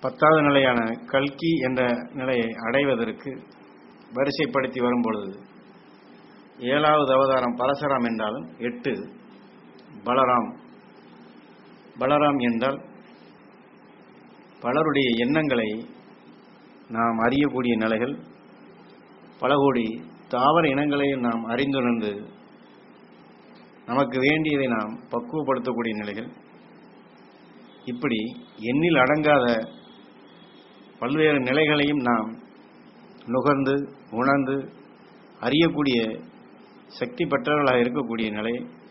பத்தாவது நிலையான கல்கி என்ற நிலையை அடைவதற்கு வரிசைப்படுத்தி வரும்பொழுது ஏழாவது அவதாரம் பரசராம் என்றாலும் எட்டு பலராம் பலராம் என்றால் பலருடைய எண்ணங்களை நாம் அறியக்கூடிய நிலைகள் பல கோடி தாவர இனங்களை நாம் அறிந்துணர்ந்து நமக்கு வேண்டியதை நாம் பக்குவப்படுத்தக்கூடிய நிலைகள் இப்படி எண்ணில் அடங்காத பல்வேறு நிலைகளையும் நாம் நுகர்ந்து உணர்ந்து அறியக்கூடிய சக்தி பெற்றவர்களாக இருக்கக்கூடிய நிலை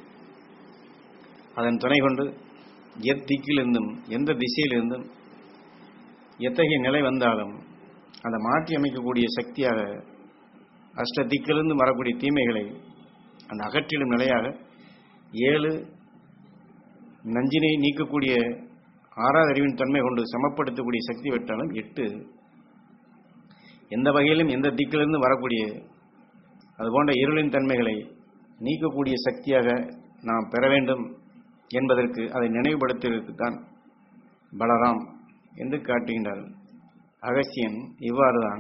அதன் துணை கொண்டு எத்திக்கிலிருந்தும் எந்த திசையிலிருந்தும் எத்தகைய நிலை வந்தாலும் அதை மாற்றி அமைக்கக்கூடிய சக்தியாக அஷ்ட திக்கிலிருந்து வரக்கூடிய தீமைகளை அந்த அகற்றிடும் நிலையாக ஏழு நஞ்சினை நீக்கக்கூடிய ஆறாவது அறிவின் தன்மை கொண்டு சமப்படுத்தக்கூடிய சக்தி பெற்றாலும் எட்டு எந்த வகையிலும் எந்த திக்கிலிருந்து வரக்கூடிய அது போன்ற இருளின் தன்மைகளை நீக்கக்கூடிய சக்தியாக நாம் பெற வேண்டும் என்பதற்கு அதை நினைவுபடுத்துவதற்குத்தான் பலராம் என்று காட்டுகின்றார் அகசியன் இவ்வாறுதான்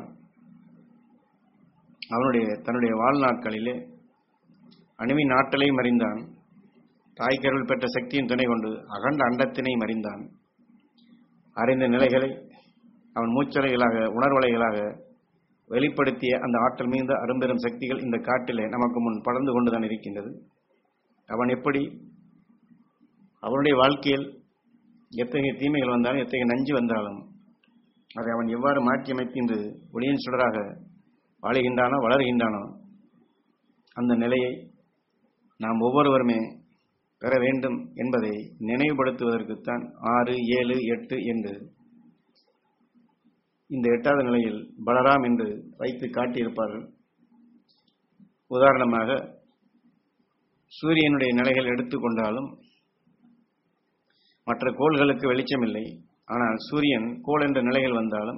அவனுடைய தன்னுடைய வாழ்நாட்களிலே அணுவின் ஆற்றலை மறிந்தான் தாய்க்கருள் பெற்ற சக்தியின் துணை கொண்டு அகண்ட அண்டத்தினை மறிந்தான் அறிந்த நிலைகளை அவன் மூச்சலைகளாக உணர்வலைகளாக வெளிப்படுத்திய அந்த ஆற்றல் மீந்த அரும்பெரும் சக்திகள் இந்த காட்டிலே நமக்கு முன் படர்ந்து கொண்டுதான் இருக்கின்றது அவன் எப்படி அவனுடைய வாழ்க்கையில் எத்தகைய தீமைகள் வந்தாலும் எத்தகைய நஞ்சு வந்தாலும் அதை அவன் எவ்வாறு மாற்றி அமைத்து இன்று ஒளியின் சுடராக வாழுகின்றானோ வளர்கின்றானோ அந்த நிலையை நாம் ஒவ்வொருவருமே பெற வேண்டும் என்பதை நினைவுபடுத்துவதற்குத்தான் ஆறு ஏழு எட்டு என்று இந்த எட்டாவது நிலையில் பலராம் என்று வைத்து காட்டியிருப்பார்கள் உதாரணமாக சூரியனுடைய நிலைகள் எடுத்துக்கொண்டாலும் மற்ற கோள்களுக்கு வெளிச்சமில்லை ஆனால் சூரியன் கோள் என்ற நிலையில் வந்தாலும்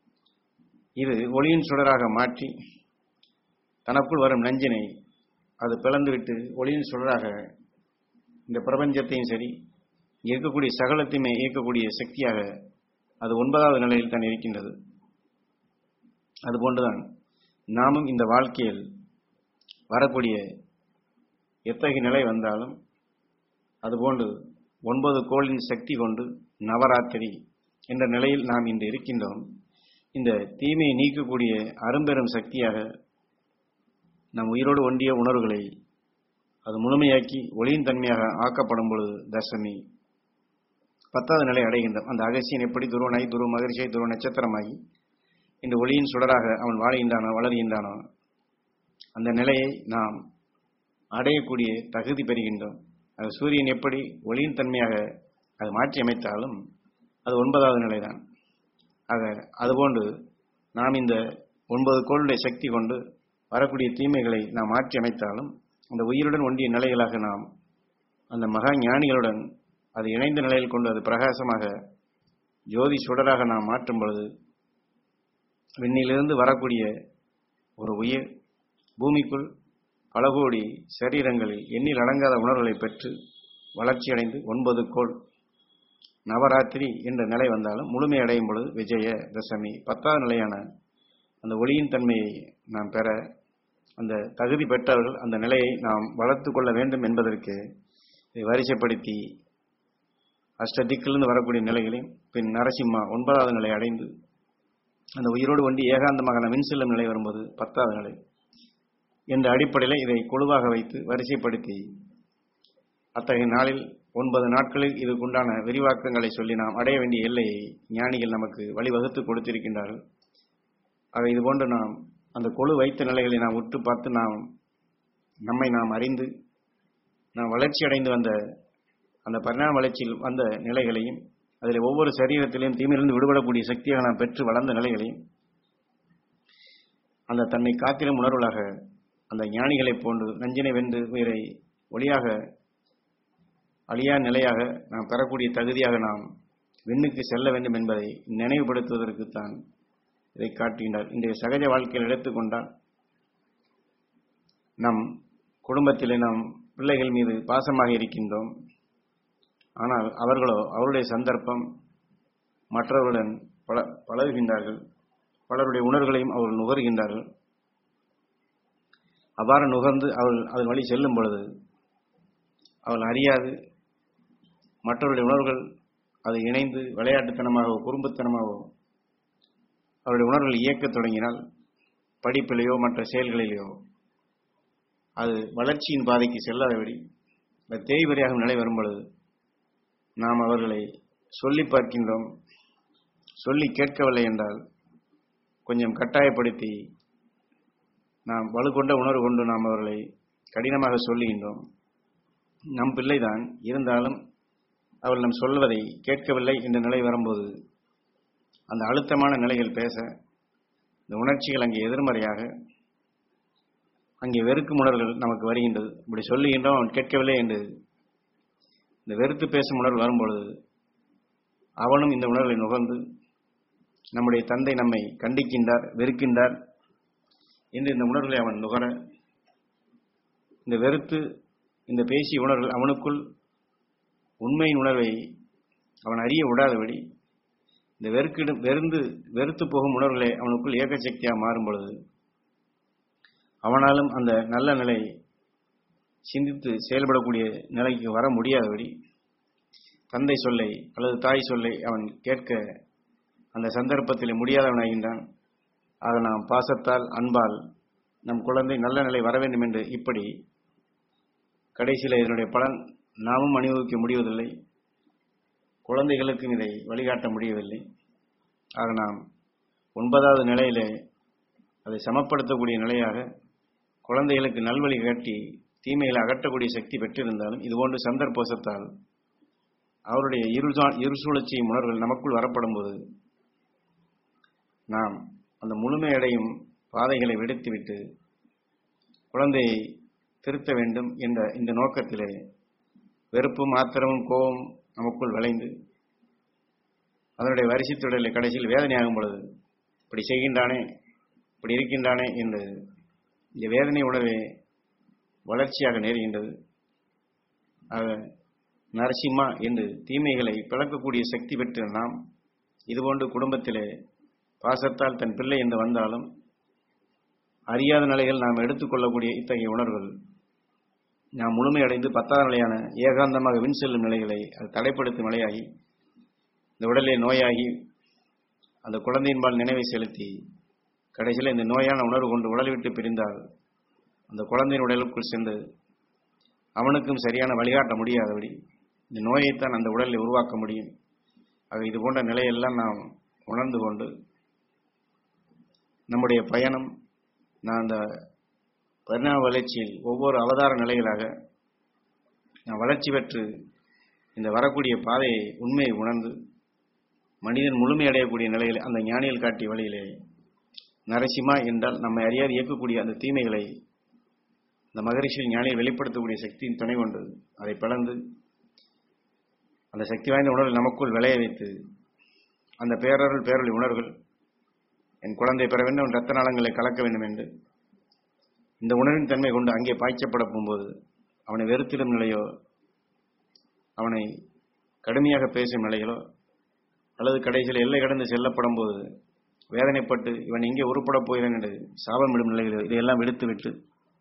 இது ஒளியின் சுடராக மாற்றி தனக்குள் வரும் நஞ்சினை அது பிளந்துவிட்டு ஒளியின் சுடராக இந்த பிரபஞ்சத்தையும் சரி இருக்கக்கூடிய சகலத்தையுமே இயக்கக்கூடிய சக்தியாக அது ஒன்பதாவது நிலையில் தான் இருக்கின்றது அதுபோன்றுதான் நாமும் இந்த வாழ்க்கையில் வரக்கூடிய எத்தகைய நிலை வந்தாலும் அதுபோன்று ஒன்பது கோளின் சக்தி கொண்டு நவராத்திரி என்ற நிலையில் நாம் இன்று இருக்கின்றோம் இந்த தீமையை நீக்கக்கூடிய அரும்பெரும் சக்தியாக நம் உயிரோடு ஒன்றிய உணர்வுகளை அது முழுமையாக்கி ஒளியின் தன்மையாக ஆக்கப்படும் பொழுது தசமி பத்தாவது நிலை அடைகின்றோம் அந்த அகசியன் எப்படி துருவனாய் துருவ மகிழ்ச்சியை துருவ நட்சத்திரமாகி இந்த ஒளியின் சுடராக அவன் வாழ்கின்றானோ வளர்கின்றானோ அந்த நிலையை நாம் அடையக்கூடிய தகுதி பெறுகின்றோம் அது சூரியன் எப்படி ஒளியின் தன்மையாக அது மாற்றி அமைத்தாலும் அது ஒன்பதாவது நிலைதான் ஆக அதுபோன்று நாம் இந்த ஒன்பது கோளுடைய சக்தி கொண்டு வரக்கூடிய தீமைகளை நாம் மாற்றி அமைத்தாலும் அந்த உயிருடன் ஒன்றிய நிலைகளாக நாம் அந்த மகா ஞானிகளுடன் அது இணைந்த நிலையில் கொண்டு அது பிரகாசமாக ஜோதி சுடராக நாம் மாற்றும் பொழுது விண்ணிலிருந்து வரக்கூடிய ஒரு உயிர் பூமிக்குள் பல கோடி சரீரங்களில் எண்ணில் அடங்காத உணர்வுகளை பெற்று வளர்ச்சியடைந்து ஒன்பது கோள் நவராத்திரி என்ற நிலை வந்தாலும் முழுமை அடையும் பொழுது விஜய தசமி பத்தாவது நிலையான அந்த ஒளியின் தன்மையை நாம் பெற அந்த தகுதி பெற்றவர்கள் அந்த நிலையை நாம் வளர்த்து கொள்ள வேண்டும் என்பதற்கு இதை வரிசைப்படுத்தி அஷ்டதிக்கிலிருந்து வரக்கூடிய நிலைகளையும் பின் நரசிம்மா ஒன்பதாவது நிலை அடைந்து அந்த உயிரோடு ஒண்டி ஏகாந்தமாக மின்செல்லும் நிலை வரும்போது பத்தாவது நிலை என்ற அடிப்படையில் இதை குழுவாக வைத்து வரிசைப்படுத்தி அத்தகைய நாளில் ஒன்பது நாட்களில் இதுக்குண்டான விரிவாக்கங்களை சொல்லி நாம் அடைய வேண்டிய எல்லையை ஞானிகள் நமக்கு வழிவகுத்து கொடுத்திருக்கின்றார்கள் ஆக இதுபோன்று நாம் அந்த குழு வைத்த நிலைகளை நாம் உற்று பார்த்து நாம் நம்மை நாம் அறிந்து நாம் வளர்ச்சி அடைந்து வந்த அந்த பரிணாம வளர்ச்சியில் வந்த நிலைகளையும் அதில் ஒவ்வொரு சரீரத்திலையும் தீமையிலிருந்து விடுபடக்கூடிய சக்தியாக நாம் பெற்று வளர்ந்த நிலைகளையும் அந்த தன்னை காத்திலும் உணர்வுகளாக அந்த ஞானிகளைப் போன்று நஞ்சினை வென்று உயிரை ஒளியாக அழியா நிலையாக நாம் பெறக்கூடிய தகுதியாக நாம் விண்ணுக்கு செல்ல வேண்டும் என்பதை நினைவுபடுத்துவதற்குத்தான் இதை காட்டுகின்றார் இன்றைய சகஜ வாழ்க்கையில் எடுத்துக்கொண்டால் நம் குடும்பத்திலே நாம் பிள்ளைகள் மீது பாசமாக இருக்கின்றோம் ஆனால் அவர்களோ அவருடைய சந்தர்ப்பம் மற்றவர்களுடன் பல பழகுகின்றார்கள் பலருடைய உணர்வுகளையும் அவர்கள் நுகர்கின்றார்கள் அவ்வாறு நுகர்ந்து அவள் அதன் வழி செல்லும் பொழுது அவள் அறியாது மற்றவருடைய உணர்வுகள் அதை இணைந்து விளையாட்டுத்தனமாகவோ குறும்புத்தனமாகவோ அவருடைய உணர்வுகள் இயக்கத் தொடங்கினால் படிப்பிலேயோ மற்ற செயல்களிலேயோ அது வளர்ச்சியின் பாதைக்கு செல்லாதபடி இந்த தேய்வரியாகும் நிலை வரும் பொழுது நாம் அவர்களை சொல்லி பார்க்கின்றோம் சொல்லி கேட்கவில்லை என்றால் கொஞ்சம் கட்டாயப்படுத்தி நாம் வலுக்கொண்ட உணர்வு கொண்டு நாம் அவர்களை கடினமாக சொல்லுகின்றோம் நம் பிள்ளைதான் இருந்தாலும் அவள் நம் சொல்வதை கேட்கவில்லை என்ற நிலை வரும்போது அந்த அழுத்தமான நிலைகள் பேச இந்த உணர்ச்சிகள் அங்கே எதிர்மறையாக அங்கே வெறுக்கும் உணர்வுகள் நமக்கு வருகின்றது இப்படி சொல்லுகின்றோம் அவன் கேட்கவில்லை என்று இந்த வெறுத்து பேசும் உணர்வு வரும்பொழுது அவனும் இந்த உணர்வை நுகர்ந்து நம்முடைய தந்தை நம்மை கண்டிக்கின்றார் வெறுக்கின்றார் என்று இந்த உணர்வுகளை அவன் நுகர இந்த வெறுத்து இந்த பேசிய உணர்வுகள் அவனுக்குள் உண்மையின் உணர்வை அவன் அறிய விடாதபடி இந்த வெறுக்கிடும் வெறுந்து வெறுத்து போகும் உணர்வுகளை அவனுக்குள் ஏக சக்தியாக மாறும் பொழுது அவனாலும் அந்த நல்ல நிலை சிந்தித்து செயல்படக்கூடிய நிலைக்கு வர முடியாதபடி தந்தை சொல்லை அல்லது தாய் சொல்லை அவன் கேட்க அந்த சந்தர்ப்பத்தில் முடியாதவனாகின்றான் ஆக நாம் பாசத்தால் அன்பால் நம் குழந்தை நல்ல நிலை வர வேண்டும் என்று இப்படி கடைசியில் இதனுடைய பலன் நாமும் அனுபவிக்க முடிவதில்லை குழந்தைகளுக்கும் இதை வழிகாட்ட முடியவில்லை ஆக நாம் ஒன்பதாவது நிலையிலே அதை சமப்படுத்தக்கூடிய நிலையாக குழந்தைகளுக்கு நல்வழி காட்டி தீமைகளை அகற்றக்கூடிய சக்தி பெற்றிருந்தாலும் இதுபோன்று சந்தர்ப்போசத்தால் அவருடைய இருசா இருசூழச்சியும் உணர்வுகள் நமக்குள் வரப்படும் போது நாம் அந்த முழுமையடையும் பாதைகளை விடுத்துவிட்டு குழந்தையை திருத்த வேண்டும் என்ற இந்த நோக்கத்திலே வெறுப்பும் ஆத்திரமும் கோபம் நமக்குள் விளைந்து அதனுடைய வரிசைத்துடலை கடைசியில் வேதனையாகும் பொழுது இப்படி செய்கின்றானே இப்படி இருக்கின்றானே என்று இந்த வேதனை உணர்வே வளர்ச்சியாக நேருகின்றது ஆக நரசிம்மா என்று தீமைகளை பிளக்கக்கூடிய சக்தி பெற்ற நாம் இதுபோன்று குடும்பத்திலே பாசத்தால் தன் பிள்ளை என்று வந்தாலும் அறியாத நிலைகள் நாம் எடுத்துக்கொள்ளக்கூடிய இத்தகைய உணர்வுகள் நாம் முழுமையடைந்து பத்தாவது நிலையான ஏகாந்தமாக விண் செல்லும் நிலைகளை அது தடைப்படுத்தும் நிலையாகி இந்த உடலே நோயாகி அந்த குழந்தையின்பால் நினைவை செலுத்தி கடைசியில் இந்த நோயான உணர்வு கொண்டு உடலை விட்டு பிரிந்தால் அந்த குழந்தையின் உடலுக்குள் சென்று அவனுக்கும் சரியான வழிகாட்ட முடியாதபடி இந்த நோயைத்தான் அந்த உடலில் உருவாக்க முடியும் ஆக இது போன்ற நிலையெல்லாம் நாம் உணர்ந்து கொண்டு நம்முடைய பயணம் நான் அந்த பரிணாம வளர்ச்சியில் ஒவ்வொரு அவதார நிலைகளாக நான் வளர்ச்சி பெற்று இந்த வரக்கூடிய பாதையை உண்மையை உணர்ந்து மனிதன் முழுமையடையக்கூடிய நிலையில் அந்த ஞானிகள் காட்டிய வழியிலே நரசிம்மா என்றால் நம்மை அறியாது இயக்கக்கூடிய அந்த தீமைகளை இந்த மகரிஷியில் ஞானியை வெளிப்படுத்தக்கூடிய சக்தியின் துணை கொண்டு அதை பிளந்து அந்த சக்தி வாய்ந்த உணர்வை நமக்குள் விளைய வைத்து அந்த பேரருள் பேரொழி உணர்வுகள் என் குழந்தை பெற வேண்டும் ரத்த நாளங்களை கலக்க வேண்டும் என்று இந்த உணர்வின் தன்மை கொண்டு அங்கே பாய்ச்சப்பட போகும்போது அவனை வெறுத்திடும் நிலையோ அவனை கடுமையாக பேசும் நிலைகளோ அல்லது கடைசியில் எல்லை கடந்து செல்லப்படும் போது வேதனைப்பட்டு இவன் எங்கே உருப்படப் போகிறான் என்று சாபம் விடும் நிலைகளோ இதையெல்லாம் விடுத்துவிட்டு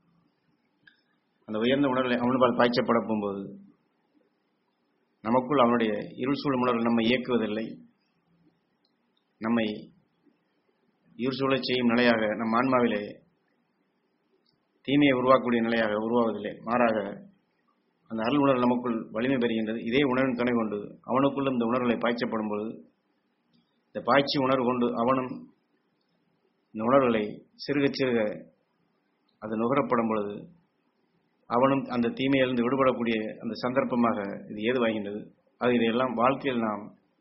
அந்த உயர்ந்த உணர்வை அவனுபால் பாய்ச்சப்பட போகும்போது நமக்குள் அவனுடைய இருள் சூழ் உணர்வு நம்மை இயக்குவதில்லை நம்மை இருள் சூழச் செய்யும் நிலையாக நம் ஆன்மாவிலே தீமையை உருவாக்கக்கூடிய நிலையாக உருவாவதில்லை மாறாக அந்த அருள் உணர்வு நமக்குள் வலிமை பெறுகின்றது இதே உணர்வின் துணை கொண்டு அவனுக்குள்ளும் இந்த உணர்வுகளை பாய்ச்சப்படும் பொழுது இந்த பாய்ச்சி உணர்வு கொண்டு அவனும் இந்த உணர்வுகளை சிறுக சிறுக அது நுகரப்படும் பொழுது அவனும் அந்த தீமையிலிருந்து விடுபடக்கூடிய அந்த சந்தர்ப்பமாக இது ஏதுவாகின்றது அது இதையெல்லாம் வாழ்க்கையில் நாம்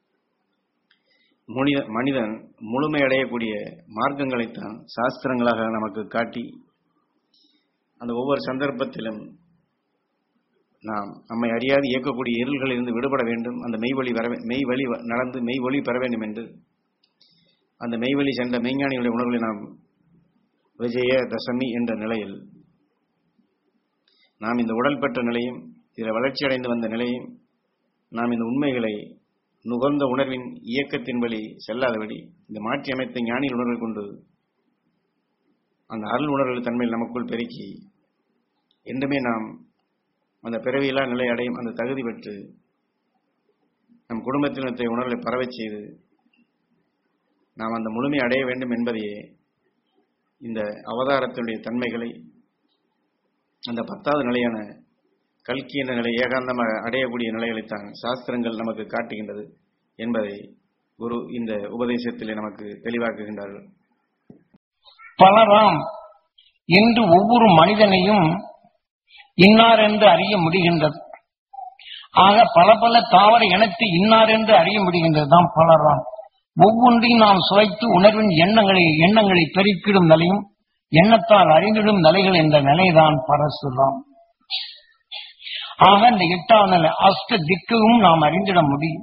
மனித மனிதன் முழுமையடையக்கூடிய மார்க்கங்களைத்தான் சாஸ்திரங்களாக நமக்கு காட்டி அந்த ஒவ்வொரு சந்தர்ப்பத்திலும் நாம் நம்மை அறியாது இயக்கக்கூடிய இருள்களிலிருந்து விடுபட வேண்டும் அந்த மெய்வழி வர மெய் வழி நடந்து மெய் ஒளி பெற வேண்டும் என்று அந்த மெய்வழி சென்ற மெய்ஞானிகளுடைய உணர்வுகளை நாம் விஜய தசமி என்ற நிலையில் நாம் இந்த உடல் பெற்ற நிலையும் இதில் வளர்ச்சி அடைந்து வந்த நிலையும் நாம் இந்த உண்மைகளை நுகர்ந்த உணர்வின் இயக்கத்தின் வழி செல்லாதபடி இந்த மாற்றி அமைத்த ஞானிகள் உணர்வை கொண்டு அந்த அருள் உணர்வுகள் தன்மையில் நமக்குள் பெருக்கி என்றுமே நாம் அந்த பிறவியில்லா நிலை அடையும் அந்த தகுதி பெற்று நம் குடும்பத்தினத்தை உணர்வை பரவச் செய்து நாம் அந்த முழுமை அடைய வேண்டும் என்பதையே இந்த அவதாரத்தினுடைய தன்மைகளை அந்த பத்தாவது நிலையான கல்கி என்ற நிலை ஏகாந்தமாக அடையக்கூடிய நிலைகளைத்தான் சாஸ்திரங்கள் நமக்கு காட்டுகின்றது என்பதை குரு இந்த உபதேசத்திலே நமக்கு தெளிவாக்குகின்றார்கள் பலராம் இன்று ஒவ்வொரு மனிதனையும் இன்னார் என்று அறிய முடிகின்றது ஆக பல பல தாவர இனத்தை இன்னார் என்று அறிய முடிகின்றது தான் பலராம் ஒவ்வொன்றையும் நாம் சுவைத்து உணர்வின் எண்ணங்களை எண்ணங்களை பெருக்கிடும் நிலையும் எண்ணத்தால் அறிந்திடும் நிலைகள் என்ற நிலைதான் பரசுராம் ஆக இந்த எட்டாம் நிலை அஷ்ட திக்கையும் நாம் அறிந்திட முடியும்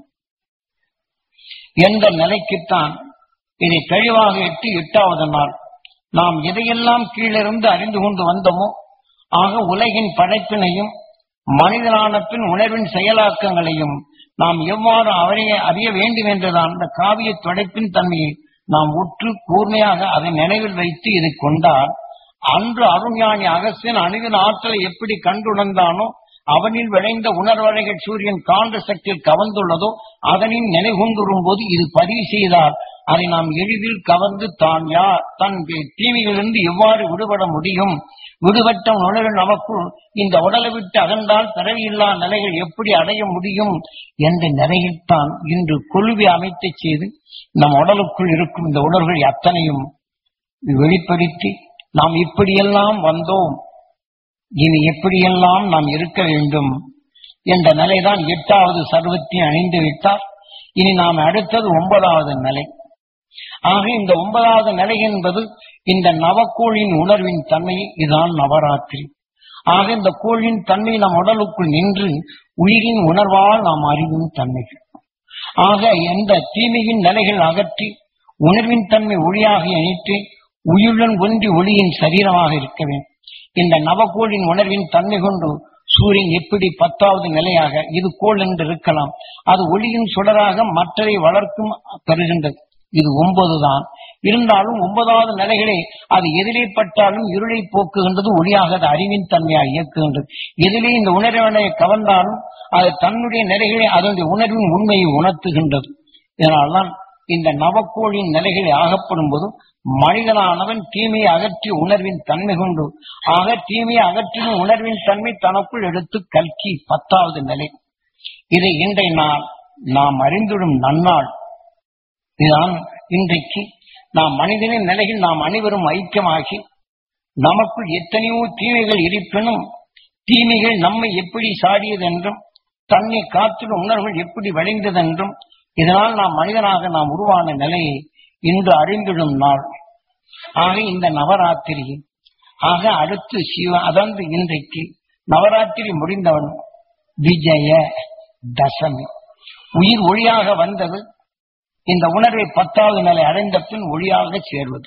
என்ற நிலைக்குத்தான் இதை தெளிவாக எட்டு எட்டாவது நாள் நாம் எதையெல்லாம் கீழிருந்து அறிந்து கொண்டு வந்தோமோ ஆக உலகின் படைப்பினையும் மனிதனான பின் உணர்வின் செயலாக்கங்களையும் நாம் எவ்வாறு அவரையே அறிய வேண்டும் என்றுதான் அந்த காவிய தொடைப்பின் தன்மையை நாம் உற்று கூர்மையாக அதை நினைவில் வைத்து இதை கொண்டால் அன்று அருஞானி அகசியன் அணுவின் ஆற்றலை எப்படி கண்டுணர்ந்தானோ அவனில் விளைந்த உணர்வலைகள் சூரியன் காந்த சக்தியில் கவர்ந்துள்ளதோ அதனின் நினைகொண்டுறும் போது இது பதிவு செய்தால் அதை நாம் எளிதில் கவர்ந்து தான் யார் தன் தீமையிலிருந்து எவ்வாறு விடுபட முடியும் விடுபட்ட உணர்வு நமக்குள் இந்த உடலை விட்டு அகன்றால் பிறவியில்லா நிலைகள் எப்படி அடைய முடியும் என்ற நிலையில்தான் இன்று கொள்வி அமைத்து செய்து நம் உடலுக்குள் இருக்கும் இந்த உணர்வுகள் அத்தனையும் வெளிப்படுத்தி நாம் இப்படியெல்லாம் வந்தோம் இனி எப்படியெல்லாம் நாம் இருக்க வேண்டும் என்ற நிலைதான் எட்டாவது சர்வத்தை அணிந்து விட்டார் இனி நாம் அடுத்தது ஒன்பதாவது நிலை ஆக இந்த ஒன்பதாவது நிலை என்பது இந்த நவக்கோளின் உணர்வின் தன்மை இதுதான் நவராத்திரி ஆக இந்த கோளின் தன்மை நம் உடலுக்குள் நின்று உயிரின் உணர்வால் நாம் அறிவும் தன்மைகள் ஆக எந்த தீமையின் நிலைகள் அகற்றி உணர்வின் தன்மை ஒளியாக இணைத்து உயிருடன் ஒன்றி ஒளியின் சரீரமாக இருக்க வேண்டும் இந்த நவகோளின் உணர்வின் தன்மை கொண்டு சூரியன் எப்படி பத்தாவது நிலையாக இது கோள் என்று இருக்கலாம் அது ஒளியின் சுடராக மற்றதை வளர்க்கும் பெறுகின்றது இது ஒன்பது தான் இருந்தாலும் ஒன்பதாவது நிலைகளே அது எதிலே பட்டாலும் இருளை போக்குகின்றது ஒளியாக அது அறிவின் தன்மையாக இயக்குகின்றது எதிலே இந்த உணர்வினை கவர்ந்தாலும் அது தன்னுடைய நிலைகளை அதனுடைய உணர்வின் உண்மையை உணர்த்துகின்றது இதனால்தான் இந்த நவக்கோளின் நிலைகளை ஆகப்படும் போது மனிதனானவன் தீமையை அகற்றி உணர்வின் தன்மை கொண்டு ஆக தீமையை அகற்றின உணர்வின் தன்மை தனக்குள் எடுத்து கல்கி பத்தாவது நிலை இதை இன்றைய நாள் நாம் அறிந்துடும் நன்னாள் இதுதான் இன்றைக்கு நாம் மனிதனின் நிலையில் நாம் அனைவரும் ஐக்கியமாகி நமக்குள் எத்தனையோ தீமைகள் இருப்பினும் தீமைகள் நம்மை எப்படி சாடியதென்றும் தன்னை காத்திடும் உணர்வுகள் எப்படி விளைந்ததென்றும் இதனால் நாம் மனிதனாக நாம் உருவான நிலையை இன்று அறிந்திடும் நாள் ஆக இந்த நவராத்திரி ஆக அடுத்து சிவ அதாவது இன்றைக்கு நவராத்திரி முடிந்தவன் விஜய தசமி உயிர் ஒளியாக வந்தது இந்த உணர்வை பத்தாவது நிலை அடைந்த பின் ஒளியாக சேர்வது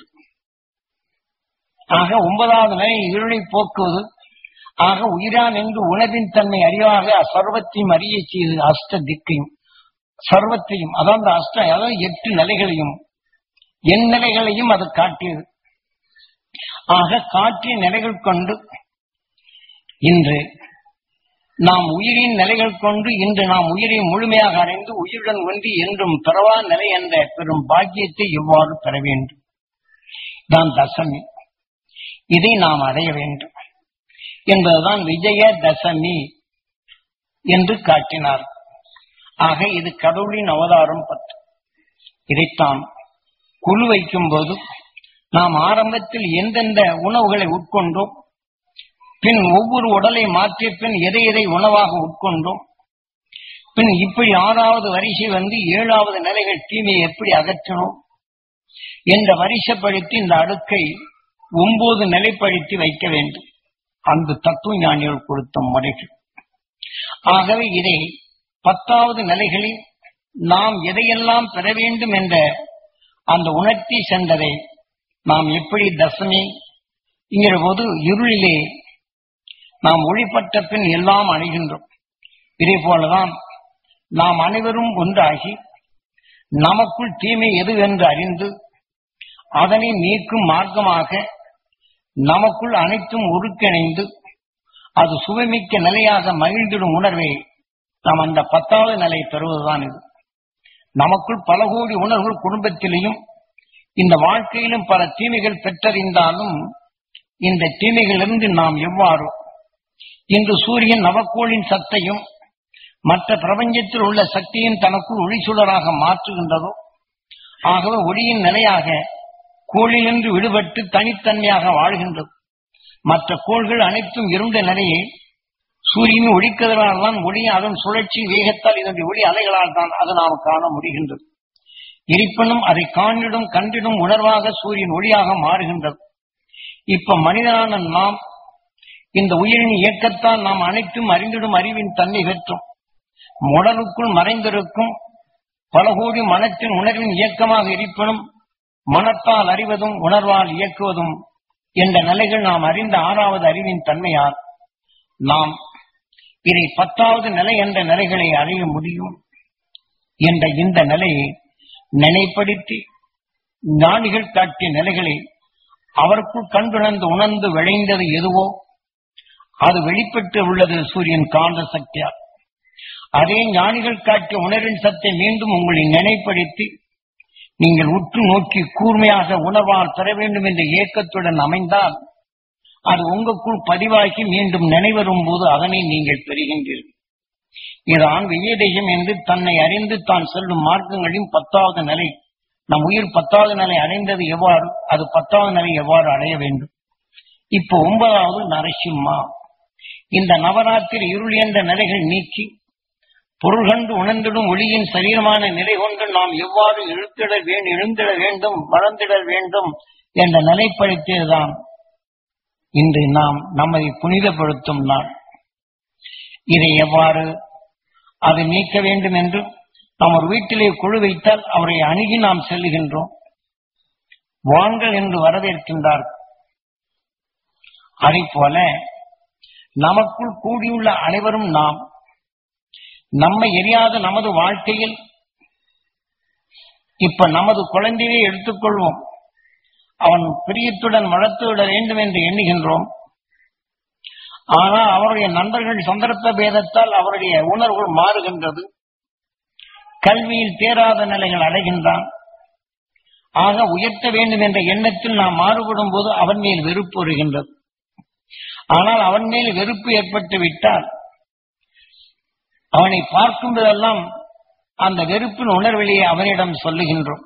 ஆக ஒன்பதாவது நிலை இருளை போக்குவது ஆக உயிரான் என்று உணர்வின் தன்மை அறிவாக சர்வத்தையும் அறிய செய்து அஷ்ட திக்கையும் சர்வத்தையும் அதாவது அஷ்ட அதாவது எட்டு நிலைகளையும் என் நிலைகளையும் அது காட்டியது ஆக காட்டிய நிலைகள் கொண்டு இன்று நாம் உயிரின் நிலைகள் கொண்டு இன்று நாம் உயிரை முழுமையாக அடைந்து உயிருடன் ஒன்றி என்றும் பிறவா நிலை என்ற பெரும் பாக்கியத்தை எவ்வாறு பெற வேண்டும் தான் தசமி இதை நாம் அடைய வேண்டும் என்பதுதான் விஜய தசமி என்று காட்டினார் ஆக இது கடவுளின் அவதாரம் பத்து இதைத்தான் குழு வைக்கும் போது நாம் ஆரம்பத்தில் எந்தெந்த உணவுகளை உட்கொண்டோம் பின் ஒவ்வொரு உடலை மாற்றிய பின் எதை எதை உணவாக உட்கொண்டோம் பின் இப்படி ஆறாவது வரிசை வந்து ஏழாவது நிலைகள் தீமையை எப்படி அகற்றணும் என்ற வரிசைப்படுத்தி இந்த அடுக்கை ஒன்பது நிலைப்படுத்தி வைக்க வேண்டும் அந்த தத்துவ ஞானிகள் கொடுத்த முறைகள் ஆகவே இதை பத்தாவது நிலைகளில் நாம் எதையெல்லாம் பெற வேண்டும் என்ற அந்த உணர்த்தி சென்றதை நாம் எப்படி தசமி என்கிற போது இருளிலே நாம் ஒளிப்பட்ட பின் எல்லாம் அடைகின்றோம் இதே போலதான் நாம் அனைவரும் ஒன்றாகி நமக்குள் தீமை எது என்று அறிந்து அதனை நீக்கும் மார்க்கமாக நமக்குள் அனைத்தும் ஒருங்கிணைந்து அது சுவைமிக்க நிலையாக மகிழ்ந்திடும் உணர்வை நாம் அந்த பத்தாவது நிலை பெறுவதுதான் இது நமக்குள் பல கோடி உணர்வுகள் குடும்பத்திலேயும் இந்த வாழ்க்கையிலும் பல தீமைகள் பெற்றறிந்தாலும் இந்த தீமைகளிலிருந்து நாம் எவ்வாறு இன்று சூரியன் நவக்கோளின் சத்தையும் மற்ற பிரபஞ்சத்தில் உள்ள சக்தியும் தனக்குள் ஒளிச்சுடராக மாற்றுகின்றதோ ஆகவே ஒளியின் நிலையாக கோளிலிருந்து விடுபட்டு தனித்தன்மையாக வாழ்கின்றது மற்ற கோள்கள் அனைத்தும் இருண்ட நிலையை சூரியன் ஒளிக்கதிரால் தான் ஒளி அதன் சுழற்சி வேகத்தால் இதனுடைய ஒளி அலைகளால் தான் அது நாம் காண முடிகின்றது இருப்பினும் அதை காணிடும் கண்டிடும் உணர்வாக சூரியன் ஒளியாக மாறுகின்றது இப்ப மனிதனான நாம் இந்த உயிரின் இயக்கத்தால் நாம் அனைத்தும் அறிந்திடும் அறிவின் தன்மை பெற்றோம் உடலுக்குள் மறைந்திருக்கும் பல கோடி மனத்தின் உணர்வின் இயக்கமாக இருப்பினும் மனத்தால் அறிவதும் உணர்வால் இயக்குவதும் என்ற நிலைகள் நாம் அறிந்த ஆறாவது அறிவின் தன்மையால் நாம் இதை பத்தாவது நிலை என்ற நிலைகளை அடைய முடியும் என்ற இந்த நிலையை நினைப்படுத்தி ஞானிகள் காட்டிய நிலைகளை அவருக்குள் கண்டுணர்ந்து உணர்ந்து விளைந்தது எதுவோ அது வெளிப்பட்டு உள்ளது சூரியன் காந்த சக்தியால் அதே ஞானிகள் காட்டிய உணர்வின் சத்தை மீண்டும் உங்களை நினைப்படுத்தி நீங்கள் உற்று நோக்கி கூர்மையாக உணர்வால் பெற வேண்டும் என்ற ஏக்கத்துடன் அமைந்தால் அது உங்களுக்குள் பதிவாகி மீண்டும் நினைவரும் போது அதனை நீங்கள் பெறுகின்றீர்கள் இதுதான் விவேதயம் என்று தன்னை அறிந்து தான் செல்லும் மார்க்கங்களின் பத்தாவது நிலை நம் உயிர் பத்தாவது நிலை அடைந்தது எவ்வாறு அது பத்தாவது நிலை எவ்வாறு அடைய வேண்டும் இப்போ ஒன்பதாவது நரசிம்மா இந்த நவராத்திரி இருள் என்ற நிலைகள் நீக்கி பொருள் கண்டு உணர்ந்திடும் ஒளியின் சரீரமான நிலை கொண்டு நாம் எவ்வாறு இழுத்திட வேண்டும் எழுந்திட வேண்டும் வளர்ந்திட வேண்டும் என்ற நிலைப்படுத்தியதுதான் இன்று நாம் நம்மை புனிதப்படுத்தும் நாள் இதை எவ்வாறு அதை நீக்க வேண்டும் என்று நாம் ஒரு வீட்டிலே குழு வைத்தால் அவரை அணுகி நாம் செல்லுகின்றோம் வாங்கள் என்று வரவேற்கின்றார் அதை போல நமக்குள் கூடியுள்ள அனைவரும் நாம் நம்மை எரியாத நமது வாழ்க்கையில் இப்ப நமது குழந்தையை எடுத்துக்கொள்வோம் அவன் பிரியத்துடன் வளர்த்து விட வேண்டும் என்று எண்ணுகின்றோம் ஆனால் அவருடைய நண்பர்கள் சந்தர்ப்ப பேதத்தால் அவருடைய உணர்வுகள் மாறுகின்றது கல்வியில் தேராத நிலைகள் அடைகின்றான் ஆக உயர்த்த வேண்டும் என்ற எண்ணத்தில் நாம் மாறுபடும் போது அவன் மேல் வெறுப்பு வருகின்றது ஆனால் அவன் மேல் வெறுப்பு ஏற்பட்டு விட்டால் அவனை பார்க்கும்போதெல்லாம் அந்த வெறுப்பின் உணர்விலேயே அவனிடம் சொல்லுகின்றோம்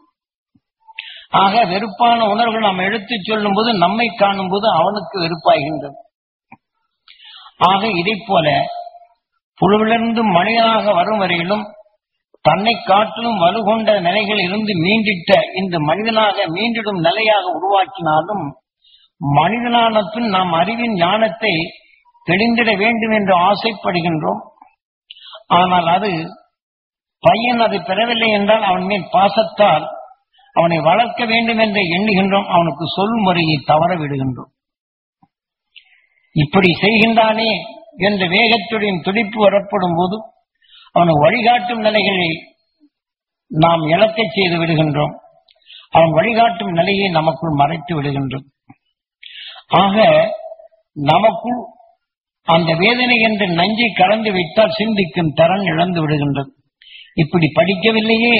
ஆக வெறுப்பான உணர்வுகள் நாம் எடுத்துச் சொல்லும் போது நம்மை காணும் போது அவனுக்கு வெறுப்பாகின்றது ஆக இதை போல புழுவிலிருந்து மனிதனாக வரும் வரையிலும் தன்னை காட்டிலும் வலுகொண்ட நிலைகள் இருந்து மீண்டிட்ட இந்த மனிதனாக மீண்டிடும் நிலையாக உருவாக்கினாலும் மனிதனான பின் நாம் அறிவின் ஞானத்தை தெளிந்திட வேண்டும் என்று ஆசைப்படுகின்றோம் ஆனால் அது பையன் அதை பெறவில்லை என்றால் அவன் மேல் பாசத்தால் அவனை வளர்க்க வேண்டும் என்று எண்ணுகின்றோம் அவனுக்கு சொல் முறையை தவற விடுகின்றோம் இப்படி செய்கின்றானே என்ற வேகத்துடன் துடிப்பு வரப்படும் போது அவனை வழிகாட்டும் நிலைகளை நாம் இழக்கச் செய்து விடுகின்றோம் அவன் வழிகாட்டும் நிலையை நமக்குள் மறைத்து விடுகின்றோம் ஆக நமக்குள் அந்த வேதனை என்ற நஞ்சை கலந்து வைத்தால் சிந்திக்கும் தரன் இழந்து விடுகின்றது இப்படி படிக்கவில்லையே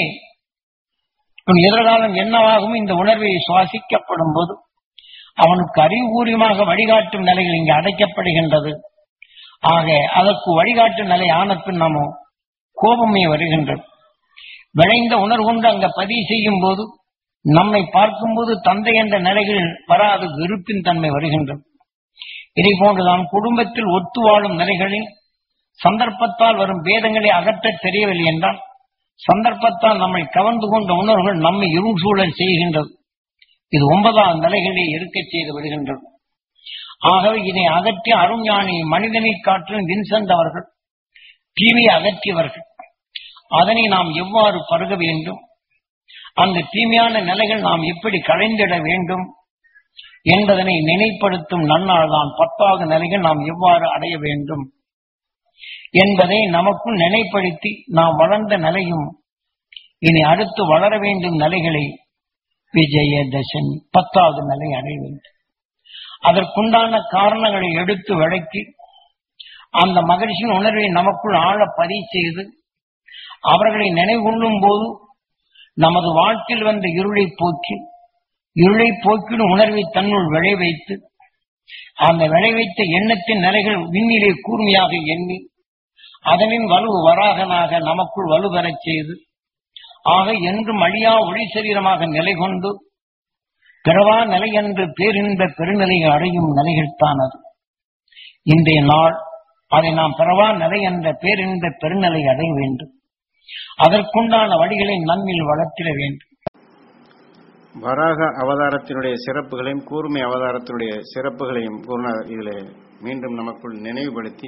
உன் எதிர்காலம் என்னவாகும் இந்த உணர்வை சுவாசிக்கப்படும் போது அவனுக்கு அறிவுபூர்வமாக வழிகாட்டும் நிலைகள் இங்கு அடைக்கப்படுகின்றது ஆக அதற்கு வழிகாட்டும் நிலை ஆன பின் நாம கோபமே வருகின்றது விளைந்த உணர்வு கொண்டு அங்க பதிவு செய்யும் போது நம்மை பார்க்கும்போது தந்தை என்ற நிலைகள் வராது வெறுப்பின் தன்மை வருகின்றது இதை போன்றுதான் குடும்பத்தில் ஒத்து வாழும் நிலைகளில் சந்தர்ப்பத்தால் வரும் பேதங்களை அகற்றத் தெரியவில்லை என்றால் சந்தர்ப்பத்தால் நம்மை கவர்ந்து கொண்ட உணர்வுகள் நம்மை இருள் சூழல் செய்கின்றது இது ஒன்பதாம் நிலைகளே இருக்கச் செய்து விடுகின்றது ஆகவே இதை அகற்றி அருஞானி மனிதனை காற்றும் வின்சென்ட் அவர்கள் தீமையை அகற்றியவர்கள் அதனை நாம் எவ்வாறு பருக வேண்டும் அந்த தீமையான நிலைகள் நாம் எப்படி களைந்திட வேண்டும் என்பதனை நினைப்படுத்தும் நன்னாள் தான் பத்தாவது நிலைகள் நாம் எவ்வாறு அடைய வேண்டும் என்பதை நமக்குள் நினைப்படுத்தி நாம் வளர்ந்த நிலையும் இனி அடுத்து வளர வேண்டும் நிலைகளை விஜயதசமி பத்தாவது நிலை அடைய வேண்டும் அதற்குண்டான காரணங்களை எடுத்து விளக்கி அந்த மகிழ்ச்சியின் உணர்வை நமக்குள் ஆழ பதிவு செய்து அவர்களை நினைவுகொள்ளும் போது நமது வாழ்க்கையில் வந்த இருளை போக்கி இருளை போக்கிடும் உணர்வை தன்னுள் விளைவைத்து அந்த விளைவைத்த எண்ணத்தின் நிலைகள் விண்ணிலே கூர்மையாக எண்ணி அதனின் வலு வராகனாக நமக்குள் வலுப்பெறச் செய்து ஆக என்றும் அழியா ஒளி சரீரமாக நிலை கொண்டு பிறவா நிலை என்று பேரின்ப பெருநிலையை அடையும் நிலைகள்தான் அது இன்றைய நாள் அதை நாம் பிறவா நிலை என்ற பேரின்ப பெருநிலை அடைய வேண்டும் அதற்குண்டான வழிகளை நம்மில் வளர்த்திட வேண்டும் வராக அவதாரத்தினுடைய சிறப்புகளையும் கூர்மை அவதாரத்தினுடைய சிறப்புகளையும் குருநாதர் இதில் மீண்டும் நமக்குள் நினைவுபடுத்தி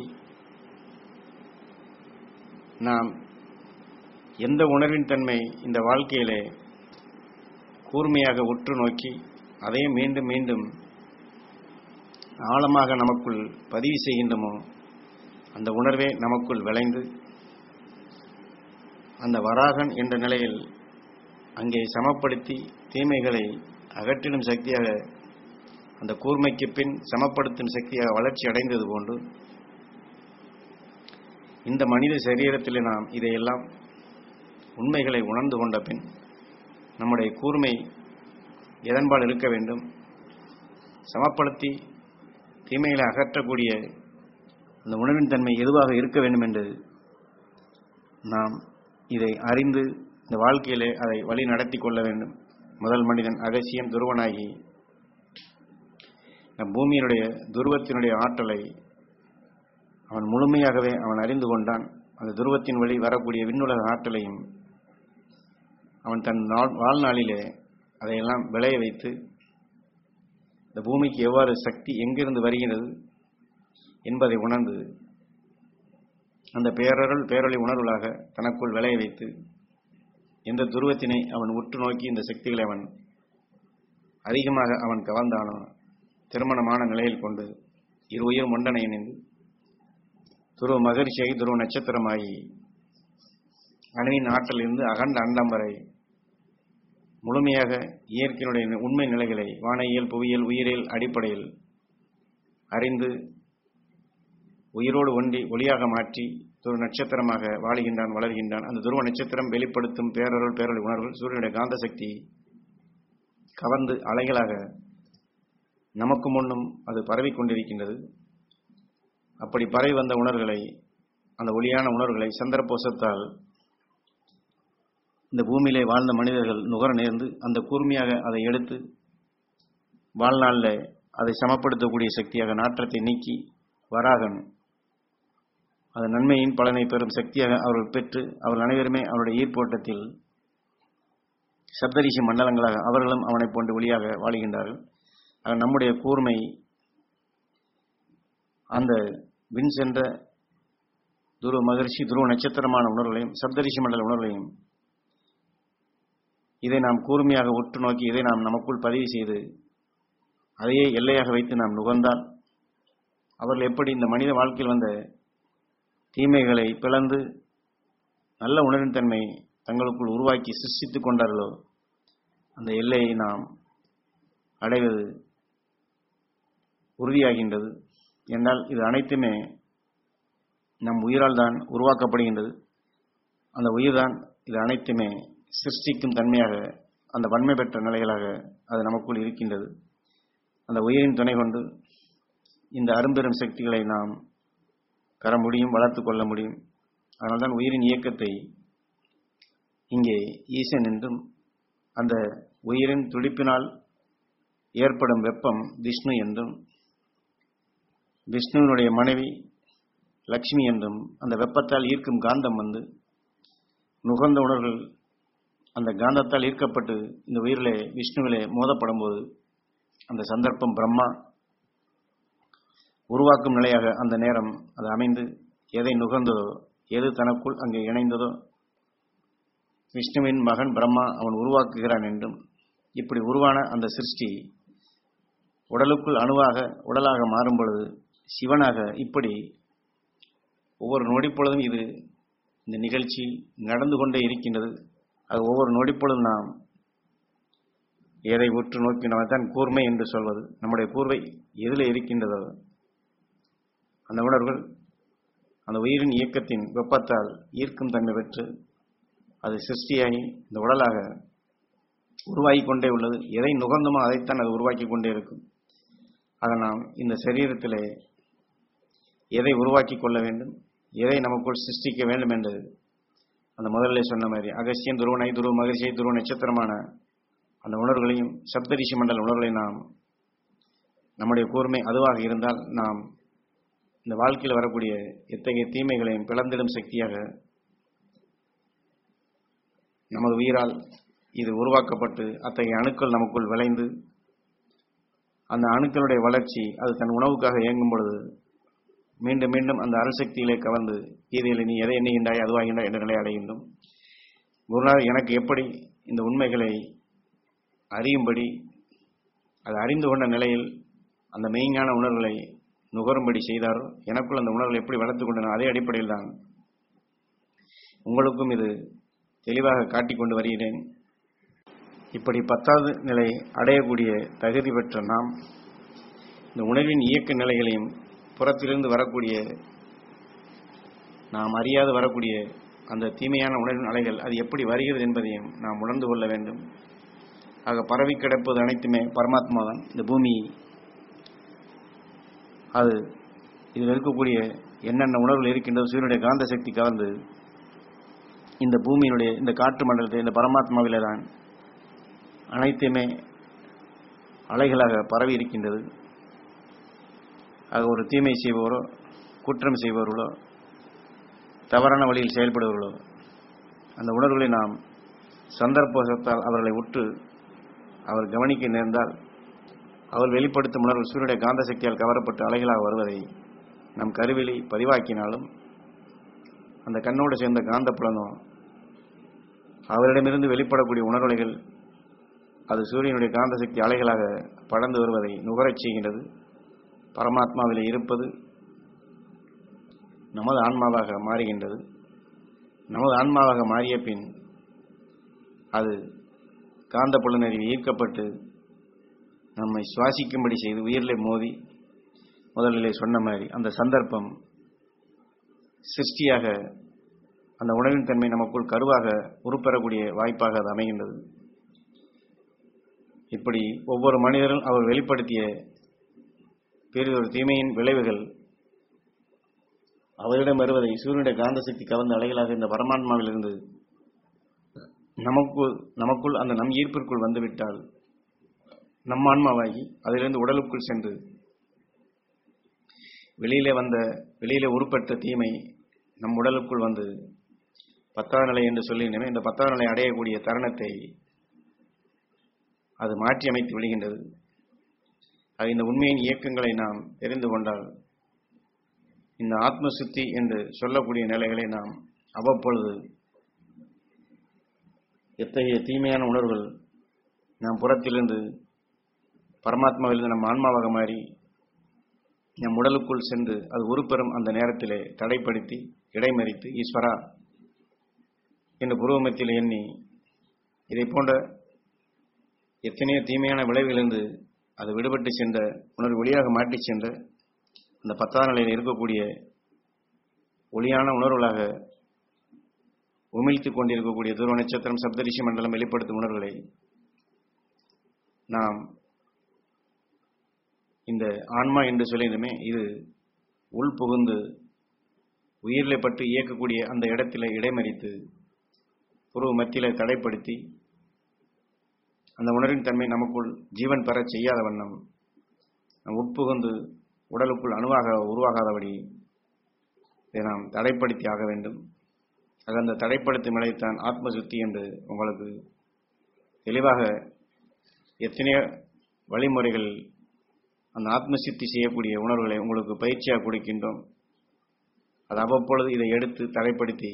நாம் எந்த உணர்வின் தன்மை இந்த வாழ்க்கையிலே கூர்மையாக உற்று நோக்கி அதையும் மீண்டும் மீண்டும் ஆழமாக நமக்குள் பதிவு செய்கின்றமோ அந்த உணர்வே நமக்குள் விளைந்து அந்த வராகன் என்ற நிலையில் அங்கே சமப்படுத்தி தீமைகளை அகற்றிடும் சக்தியாக அந்த கூர்மைக்கு பின் சமப்படுத்தும் சக்தியாக வளர்ச்சி அடைந்தது போன்று இந்த மனித சரீரத்திலே நாம் இதையெல்லாம் உண்மைகளை உணர்ந்து கொண்ட பின் நம்முடைய கூர்மை எதன்பால் இருக்க வேண்டும் சமப்படுத்தி தீமைகளை அகற்றக்கூடிய அந்த உணவின் தன்மை எதுவாக இருக்க வேண்டும் என்று நாம் இதை அறிந்து இந்த வாழ்க்கையிலே அதை வழி நடத்தி கொள்ள வேண்டும் முதல் மனிதன் அகசியம் துருவனாகி நம் பூமியினுடைய துருவத்தினுடைய ஆற்றலை அவன் முழுமையாகவே அவன் அறிந்து கொண்டான் அந்த துருவத்தின் வழி வரக்கூடிய விண்ணுலக ஆற்றலையும் அவன் தன் நாள் வாழ்நாளிலே அதையெல்லாம் விளைய வைத்து இந்த பூமிக்கு எவ்வாறு சக்தி எங்கிருந்து வருகிறது என்பதை உணர்ந்து அந்த பேரருள் பேரொளி உணர்வுகளாக தனக்குள் விளைய வைத்து எந்த துருவத்தினை அவன் உற்று நோக்கி இந்த சக்திகளை அவன் அதிகமாக அவன் கவர்ந்தானோ திருமணமான நிலையில் கொண்டு இரு உயிர் மொண்டனை இணைந்து துருவ மகிழ்ச்சியாகி துருவ நட்சத்திரமாகி அணுவின் ஆற்றலிருந்து அகண்ட அண்டம் வரை முழுமையாக இயற்கையினுடைய உண்மை நிலைகளை வானையியல் புவியியல் உயிரியல் அடிப்படையில் அறிந்து உயிரோடு ஒன்றி ஒளியாக மாற்றி துருவ நட்சத்திரமாக வாழுகின்றான் வளர்கின்றான் அந்த துருவ நட்சத்திரம் வெளிப்படுத்தும் பேரருள் பேரொளி உணர்வுகள் சூரியனுடைய காந்த சக்தி கவர்ந்து அலைகளாக நமக்கு முன்னும் அது பரவிக் கொண்டிருக்கின்றது அப்படி பரவி வந்த உணர்வுகளை அந்த ஒளியான உணர்வுகளை சந்திரபோசத்தால் இந்த பூமியிலே வாழ்ந்த மனிதர்கள் நுகர நேர்ந்து அந்த கூர்மையாக அதை எடுத்து வாழ்நாளில் அதை சமப்படுத்தக்கூடிய சக்தியாக நாற்றத்தை நீக்கி வராகன் அது நன்மையின் பலனை பெறும் சக்தியாக அவர்கள் பெற்று அவர்கள் அனைவருமே அவருடைய ஈர்ப்போட்டத்தில் சப்தரிஷி மண்டலங்களாக அவர்களும் அவனைப் போன்று ஒளியாக வாழுகின்றார்கள் ஆக நம்முடைய கூர்மை அந்த விண் சென்ற துருவ மகர்ஷி துருவ நட்சத்திரமான உணர்வுகளையும் சப்தரிஷி மண்டல உணர்வுகளையும் இதை நாம் கூர்மையாக உற்று நோக்கி இதை நாம் நமக்குள் பதிவு செய்து அதையே எல்லையாக வைத்து நாம் நுகர்ந்தால் அவர்கள் எப்படி இந்த மனித வாழ்க்கையில் வந்த தீமைகளை பிளந்து நல்ல உணர்வின் தன்மை தங்களுக்குள் உருவாக்கி சிருஷ்டித்துக் கொண்டார்களோ அந்த எல்லையை நாம் அடைவது உறுதியாகின்றது என்றால் இது அனைத்துமே நம் உயிரால் தான் உருவாக்கப்படுகின்றது அந்த உயிர்தான் இது அனைத்துமே சிருஷ்டிக்கும் தன்மையாக அந்த வன்மை பெற்ற நிலைகளாக அது நமக்குள் இருக்கின்றது அந்த உயிரின் துணை கொண்டு இந்த அரும்பெரும் சக்திகளை நாம் பெற முடியும் வளர்த்து கொள்ள முடியும் அதனால்தான் உயிரின் இயக்கத்தை இங்கே ஈசன் என்றும் அந்த உயிரின் துடிப்பினால் ஏற்படும் வெப்பம் விஷ்ணு என்றும் விஷ்ணுவினுடைய மனைவி லக்ஷ்மி என்றும் அந்த வெப்பத்தால் ஈர்க்கும் காந்தம் வந்து நுகர்ந்த உணர்வுகள் அந்த காந்தத்தால் ஈர்க்கப்பட்டு இந்த உயிரிலே விஷ்ணுவிலே மோதப்படும் போது அந்த சந்தர்ப்பம் பிரம்மா உருவாக்கும் நிலையாக அந்த நேரம் அது அமைந்து எதை நுகர்ந்ததோ எது தனக்குள் அங்கே இணைந்ததோ விஷ்ணுவின் மகன் பிரம்மா அவன் உருவாக்குகிறான் என்றும் இப்படி உருவான அந்த சிருஷ்டி உடலுக்குள் அணுவாக உடலாக மாறும் பொழுது சிவனாக இப்படி ஒவ்வொரு நொடிப்பொழுதும் இது இந்த நிகழ்ச்சி நடந்து கொண்டே இருக்கின்றது அது ஒவ்வொரு நொடிப்பொழுதும் நாம் எதை உற்று நோக்கினவன் தான் கூர்மை என்று சொல்வது நம்முடைய கூர்வை எதில் இருக்கின்றதோ அந்த உணர்வுகள் அந்த உயிரின் இயக்கத்தின் வெப்பத்தால் ஈர்க்கும் தன்மை பெற்று அது சிருஷ்டியாகி இந்த உடலாக உருவாகி கொண்டே உள்ளது எதை நுகர்ந்தமோ அதைத்தான் அது உருவாக்கி கொண்டே இருக்கும் ஆக நாம் இந்த சரீரத்திலே எதை உருவாக்கி கொள்ள வேண்டும் எதை நமக்குள் சிருஷ்டிக்க வேண்டும் என்று அந்த முதல்ல சொன்ன மாதிரி அகசியன் துருவனை துருவ மகிழ்ச்சியை துருவ நட்சத்திரமான அந்த உணர்வுகளையும் சப்தரிஷி மண்டல உணர்வுகளை நாம் நம்முடைய கூர்மை அதுவாக இருந்தால் நாம் இந்த வாழ்க்கையில் வரக்கூடிய எத்தகைய தீமைகளையும் பிளந்திடும் சக்தியாக நமது உயிரால் இது உருவாக்கப்பட்டு அத்தகைய அணுக்கள் நமக்குள் விளைந்து அந்த அணுக்களுடைய வளர்ச்சி அது தன் உணவுக்காக இயங்கும் பொழுது மீண்டும் மீண்டும் அந்த அருள்சக்தியிலே கவர்ந்து கீதையில் நீ எதை எண்ணுகின்றாய் அதுவாகின்றாய் என்ற நிலை அடைகின்றோம் குருநாதர் எனக்கு எப்படி இந்த உண்மைகளை அறியும்படி அது அறிந்து கொண்ட நிலையில் அந்த மெய்ஞான உணர்வுகளை நுகரும்படி செய்தாரோ எனக்குள் அந்த உணர்வுகளை எப்படி வளர்த்து கொண்டன அதே அடிப்படையில் தான் உங்களுக்கும் இது தெளிவாக காட்டிக் கொண்டு வருகிறேன் இப்படி பத்தாவது நிலை அடையக்கூடிய தகுதி பெற்ற நாம் இந்த உணர்வின் இயக்க நிலைகளையும் புறத்திலிருந்து வரக்கூடிய நாம் அறியாது வரக்கூடிய அந்த தீமையான உணர்வின் அலைகள் அது எப்படி வருகிறது என்பதையும் நாம் உணர்ந்து கொள்ள வேண்டும் ஆக பரவி கிடப்பது அனைத்துமே பரமாத்மா தான் இந்த பூமி அது இதில் இருக்கக்கூடிய என்னென்ன உணர்வுகள் இருக்கின்றதோ சூரியனுடைய காந்த சக்தி கலந்து இந்த பூமியினுடைய இந்த காற்று மண்டலத்தை இந்த பரமாத்மாவிலே தான் அனைத்துமே அலைகளாக பரவி இருக்கின்றது ஆக ஒரு தீமை செய்பவரோ குற்றம் செய்பவர்களோ தவறான வழியில் செயல்படுபவர்களோ அந்த உணர்வுகளை நாம் சந்தர்ப்பத்தால் அவர்களை உற்று அவர் கவனிக்க நேர்ந்தால் அவர் வெளிப்படுத்தும் உணர்வு சூரியனுடைய காந்த சக்தியால் கவரப்பட்டு அலைகளாக வருவதை நம் கருவிலி பதிவாக்கினாலும் அந்த கண்ணோடு சேர்ந்த காந்த புலனோ அவரிடமிருந்து வெளிப்படக்கூடிய உணர்வுகள் அது சூரியனுடைய காந்த சக்தி அலைகளாக படர்ந்து வருவதை நுகரச் செய்கின்றது பரமாத்மாவில் இருப்பது நமது ஆன்மாவாக மாறுகின்றது நமது ஆன்மாவாக மாறிய பின் அது காந்த புலனறிவு ஈர்க்கப்பட்டு நம்மை சுவாசிக்கும்படி செய்து உயிரிலே மோதி முதலிலே சொன்ன மாதிரி அந்த சந்தர்ப்பம் சிருஷ்டியாக அந்த உணவின் தன்மை நமக்குள் கருவாக உருப்பெறக்கூடிய வாய்ப்பாக அது அமைகின்றது இப்படி ஒவ்வொரு மனிதரும் அவர் வெளிப்படுத்திய பெரிதொரு தீமையின் விளைவுகள் அவரிடம் வருவதை சூரியனுடைய காந்த சக்தி கவர்ந்த அலைகளாக இந்த பரமாத்மாவிலிருந்து நமக்கு நமக்குள் அந்த நம் ஈர்ப்பிற்குள் வந்துவிட்டால் நம் ஆன்மாவாகி அதிலிருந்து உடலுக்குள் சென்று வெளியிலே வந்த வெளியிலே உருப்பெற்ற தீமை நம் உடலுக்குள் வந்து பத்தாவது நிலை என்று சொல்லினமே இந்த பத்தாவது நிலை அடையக்கூடிய தருணத்தை அது மாற்றி அமைத்து விடுகின்றது அது இந்த உண்மையின் இயக்கங்களை நாம் தெரிந்து கொண்டால் இந்த ஆத்ம சுத்தி என்று சொல்லக்கூடிய நிலைகளை நாம் அவ்வப்பொழுது எத்தகைய தீமையான உணர்வுகள் நாம் புறத்திலிருந்து பரமாத்மாவிலிருந்து நம் ஆன்மாவாக மாறி நம் உடலுக்குள் சென்று அது உருப்பெறும் அந்த நேரத்திலே தடைப்படுத்தி இடைமறித்து ஈஸ்வரா என்று புருவமத்தில் எண்ணி இதை போன்ற எத்தனையோ தீமையான விளைவிலிருந்து அது விடுபட்டு சென்ற உணர்வு ஒளியாக மாட்டிச் சென்ற அந்த பத்தாம் நிலையில் இருக்கக்கூடிய ஒளியான உணர்வுகளாக உமிழ்த்து கொண்டிருக்கக்கூடிய துருவ நட்சத்திரம் சப்தரிஷி மண்டலம் வெளிப்படுத்தும் உணர்வுகளை நாம் இந்த ஆன்மா என்று சொல்லிடுமே இது உள் புகுந்து உயிரிலை பற்றி இயக்கக்கூடிய அந்த இடத்திலே இடைமறித்து புருவ மத்தியில தடைப்படுத்தி அந்த உணர்வின் தன்மை நமக்குள் ஜீவன் பெற செய்யாத வண்ணம் நம் உட்புகுந்து உடலுக்குள் அணுவாக உருவாகாதபடி இதை நாம் தடைப்படுத்தி ஆக வேண்டும் அது அந்த தடைப்படுத்தும் நிலைத்தான் ஆத்ம சுத்தி என்று உங்களுக்கு தெளிவாக எத்தனையோ வழிமுறைகள் அந்த ஆத்ம சித்தி செய்யக்கூடிய உணர்வுகளை உங்களுக்கு பயிற்சியாக கொடுக்கின்றோம் அது அவ்வப்பொழுது இதை எடுத்து தடைப்படுத்தி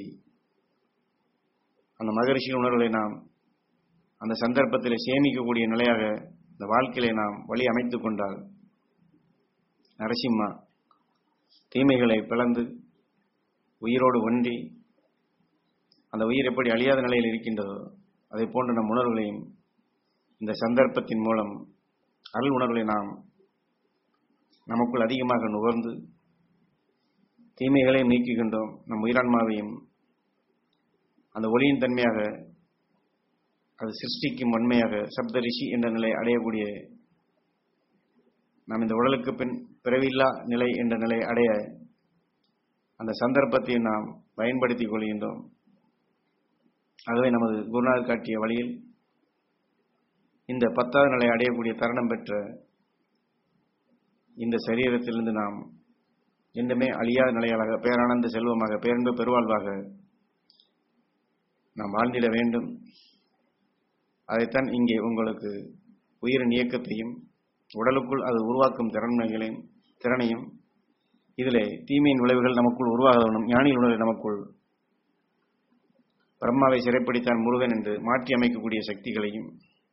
அந்த மகரிஷியின் உணர்வுகளை நாம் அந்த சந்தர்ப்பத்தில் சேமிக்கக்கூடிய நிலையாக இந்த வாழ்க்கையில நாம் வழி அமைத்துக் கொண்டால் நரசிம்மா தீமைகளை பிளந்து உயிரோடு ஒன்றி அந்த உயிர் எப்படி அழியாத நிலையில் இருக்கின்றதோ அதை போன்ற நம் உணர்வுகளையும் இந்த சந்தர்ப்பத்தின் மூலம் அருள் உணர்வுகளை நாம் நமக்குள் அதிகமாக நுகர்ந்து தீமைகளையும் நீக்குகின்றோம் நம் உயிரான்மாவையும் அந்த ஒளியின் தன்மையாக அது சிருஷ்டிக்கும் வன்மையாக சப்த ரிஷி என்ற நிலை அடையக்கூடிய நாம் இந்த உடலுக்கு பின் பிறவில்லா நிலை என்ற நிலை அடைய அந்த சந்தர்ப்பத்தை நாம் பயன்படுத்திக் கொள்கின்றோம் ஆகவே நமது குருநாதர் காட்டிய வழியில் இந்த பத்தாவது நிலை அடையக்கூடிய தருணம் பெற்ற இந்த சரீரத்திலிருந்து நாம் என்றுமே அழியாத நிலைகளாக பேரானந்த செல்வமாக பேரன்பு பெருவாழ்வாக நாம் வாழ்ந்திட வேண்டும் அதைத்தான் இங்கே உங்களுக்கு உயிரின் இயக்கத்தையும் உடலுக்குள் அது உருவாக்கும் திறன்மைகளையும் திறனையும் இதிலே தீமையின் விளைவுகள் நமக்குள் உருவாக வேண்டும் ஞானியின் உணர்வு நமக்குள் பிரம்மாவை சிறைப்பிடித்தான் முருகன் என்று மாற்றி அமைக்கக்கூடிய சக்திகளையும்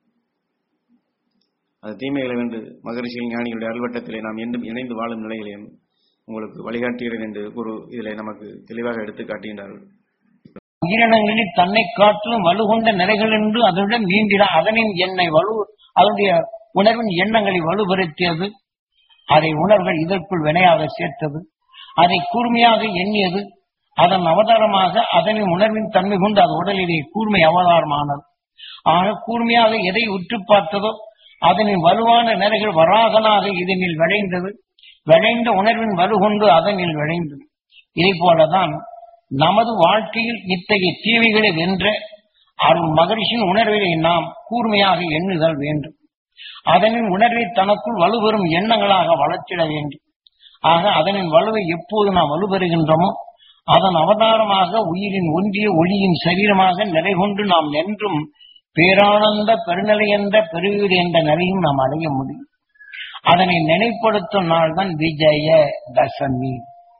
அது தீமைகளை வென்று மகரிஷிகள் ஞானிகளுடைய அல்வட்டத்திலே நாம் என்றும் இணைந்து வாழும் நிலைகளையும் உங்களுக்கு வழிகாட்டுகிறேன் என்று குரு இதிலே நமக்கு தெளிவாக எடுத்து காட்டுகின்றார்கள் உயிரினங்களில் தன்னை காட்டிலும் வலுகொண்ட நிலைகள் என்று அதனுடன் மீண்டிட அதனின் எண்ணெய் வலு அதனுடைய உணர்வின் எண்ணங்களை வலுபடுத்தியது அதை உணர்வுகள் இதற்குள் வினையாக சேர்த்தது அதை கூர்மையாக எண்ணியது அதன் அவதாரமாக அதனின் உணர்வின் தன்மை கொண்டு அது உடலிலே கூர்மை அவதாரமானது ஆக கூர்மையாக எதை உற்று பார்த்ததோ அதனின் வலுவான நிலைகள் வராகனாக இதனில் விளைந்தது விளைந்த உணர்வின் வலு கொண்டு அதனில் விளைந்தது இதை போலதான் நமது வாழ்க்கையில் இத்தகைய தீமைகளை வென்ற அருள் மகரிஷின் உணர்வினை நாம் கூர்மையாக எண்ணுதல் வேண்டும் அதனின் உணர்வை தனக்குள் வலுப்பெறும் எண்ணங்களாக வளர்த்திட வேண்டும் ஆக அதனின் வலுவை எப்போது நாம் வலுப்பெறுகின்றோமோ அதன் அவதாரமாக உயிரின் ஒன்றிய ஒளியின் சரீரமாக நிலை கொண்டு நாம் என்றும் பேரானந்த பெருநிலை என்ற பெருவீடு என்ற நிலையும் நாம் அடைய முடியும் அதனை நினைப்படுத்தும் நாள்தான் விஜய தசமி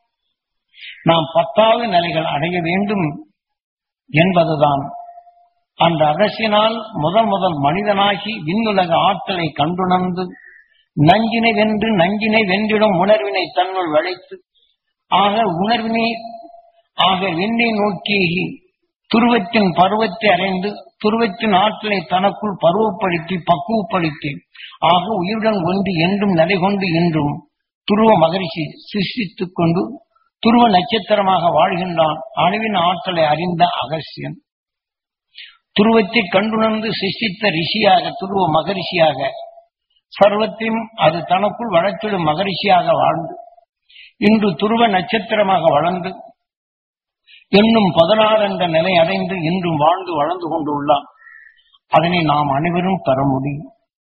நாம் பத்தாவது நிலைகள் அடைய வேண்டும் என்பதுதான் அந்த அரசினால் முதல் முதல் மனிதனாகி விண்ணுலக ஆற்றலை கண்டுணர்ந்து நஞ்சினை வென்று நஞ்சினை வென்றிடும் உணர்வினை தன்னுள் வளைத்து ஆக உணர்வினை ஆக விண்ணை நோக்கி துருவத்தின் பருவத்தை அடைந்து துருவத்தின் ஆற்றலை தனக்குள் பருவப்படுத்தி பக்குவப்படுத்தி ஆக உயிருடன் ஒன்று என்றும் நிலை கொண்டு என்றும் துருவ மகரிஷி சிருஷ்டித்துக் கொண்டு துருவ நட்சத்திரமாக வாழ்கின்றான் அணுவின் ஆற்றலை அறிந்த அகசியன் துருவத்தை கண்டுணர்ந்து சிருஷ்டித்த ரிஷியாக துருவ மகரிஷியாக சர்வத்தையும் அது தனக்குள் வளர்த்திடும் மகரிஷியாக வாழ்ந்து இன்று துருவ நட்சத்திரமாக வளர்ந்து இன்னும் பதினாறு என்ற நிலை அடைந்து இன்றும் வாழ்ந்து வளர்ந்து கொண்டுள்ளான் அதனை நாம் அனைவரும் பெற முடியும்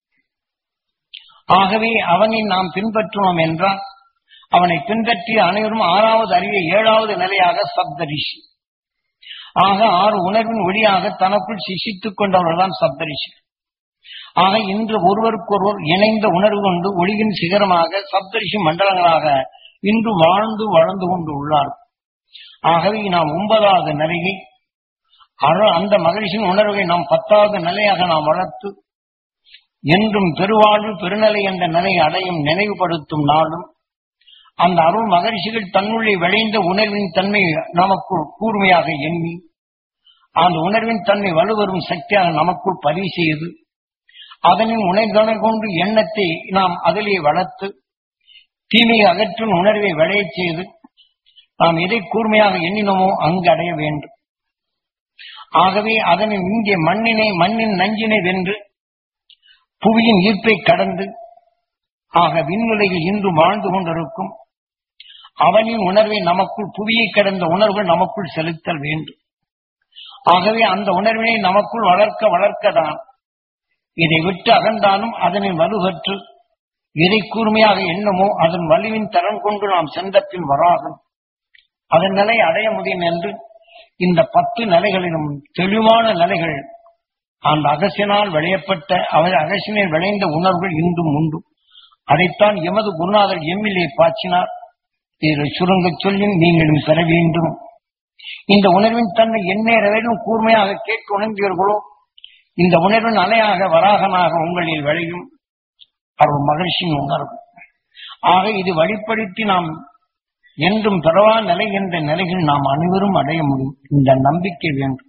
ஆகவே அவனை நாம் பின்பற்றினோம் என்றால் அவனை பின்பற்றிய அனைவரும் ஆறாவது அறிய ஏழாவது நிலையாக சப்தரிஷி ஆக ஆறு உணர்வின் ஒளியாக தனக்குள் சிசித்துக் கொண்டவர்கள்தான் சப்தரிஷி ஆக இன்று ஒருவருக்கொருவர் இணைந்த உணர்வு கொண்டு ஒளியின் சிகரமாக சப்தரிஷி மண்டலங்களாக இன்று வாழ்ந்து வளர்ந்து கொண்டு உள்ளார் ஆகவே நாம் ஒன்பதாவது நிலையை அற- அந்த மகிழ்ச்சியின் உணர்வை நாம் பத்தாவது நிலையாக நாம் வளர்த்து என்றும் பெருவாழ்வு பெருநிலை என்ற நிலையை அடையும் நினைவுபடுத்தும் நாளும் அந்த அருள் மகரிஷிகள் தன்னுள்ளே விளைந்த உணர்வின் தன்மை நமக்குள் கூர்மையாக எண்ணி அந்த உணர்வின் தன்மை வலுவரும் சக்தியாக நமக்குள் பதிவு செய்து அதனின் உணர்தனை கொண்டு எண்ணத்தை நாம் அதிலே வளர்த்து தீமையை அகற்றும் உணர்வை விளையச் செய்து நாம் எதை கூர்மையாக எண்ணினோமோ அங்கு அடைய வேண்டும் ஆகவே அதனின் இங்கே மண்ணினை மண்ணின் நஞ்சினை வென்று புவியின் ஈர்ப்பை கடந்து ஆக விண்ணுலகில் இன்று வாழ்ந்து கொண்டிருக்கும் அவனின் உணர்வை நமக்குள் புவியை கடந்த உணர்வுகள் நமக்குள் செலுத்தல் வேண்டும் ஆகவே அந்த உணர்வினை நமக்குள் வளர்க்க வளர்க்கதான் இதை விட்டு அகன்றாலும் அதனின் வலுவற்று எதை கூர்மையாக எண்ணமோ அதன் வலுவின் தரம் கொண்டு நாம் சென்றபின் வராகும் அதன் நிலை அடைய முடியும் என்று இந்த பத்து நிலைகளிலும் தெளிவான நிலைகள் அந்த அகசியனால் விளையப்பட்ட அவர் அகசியனில் விளைந்த உணர்வுகள் இன்றும் உண்டு அதைத்தான் எமது குருநாதர் எம்மிலே பாய்ச்சினார் இதை சுருங்க சொல்லி நீங்களும் பெற வேண்டும் இந்த உணர்வின் தன்னை எந்நேரம் கூர்மையாக கேட்க உணர்ந்தீர்களோ இந்த உணர்வின் அலையாக வராகனாக உங்களில் விளையும் அவர் மகிழ்ச்சியின் உணர்வு ஆக இது வழிப்படுத்தி நாம் என்றும் பெறவா நிலை என்ற நிலையில் நாம் அனைவரும் அடைய முடியும் இந்த நம்பிக்கை வேண்டும்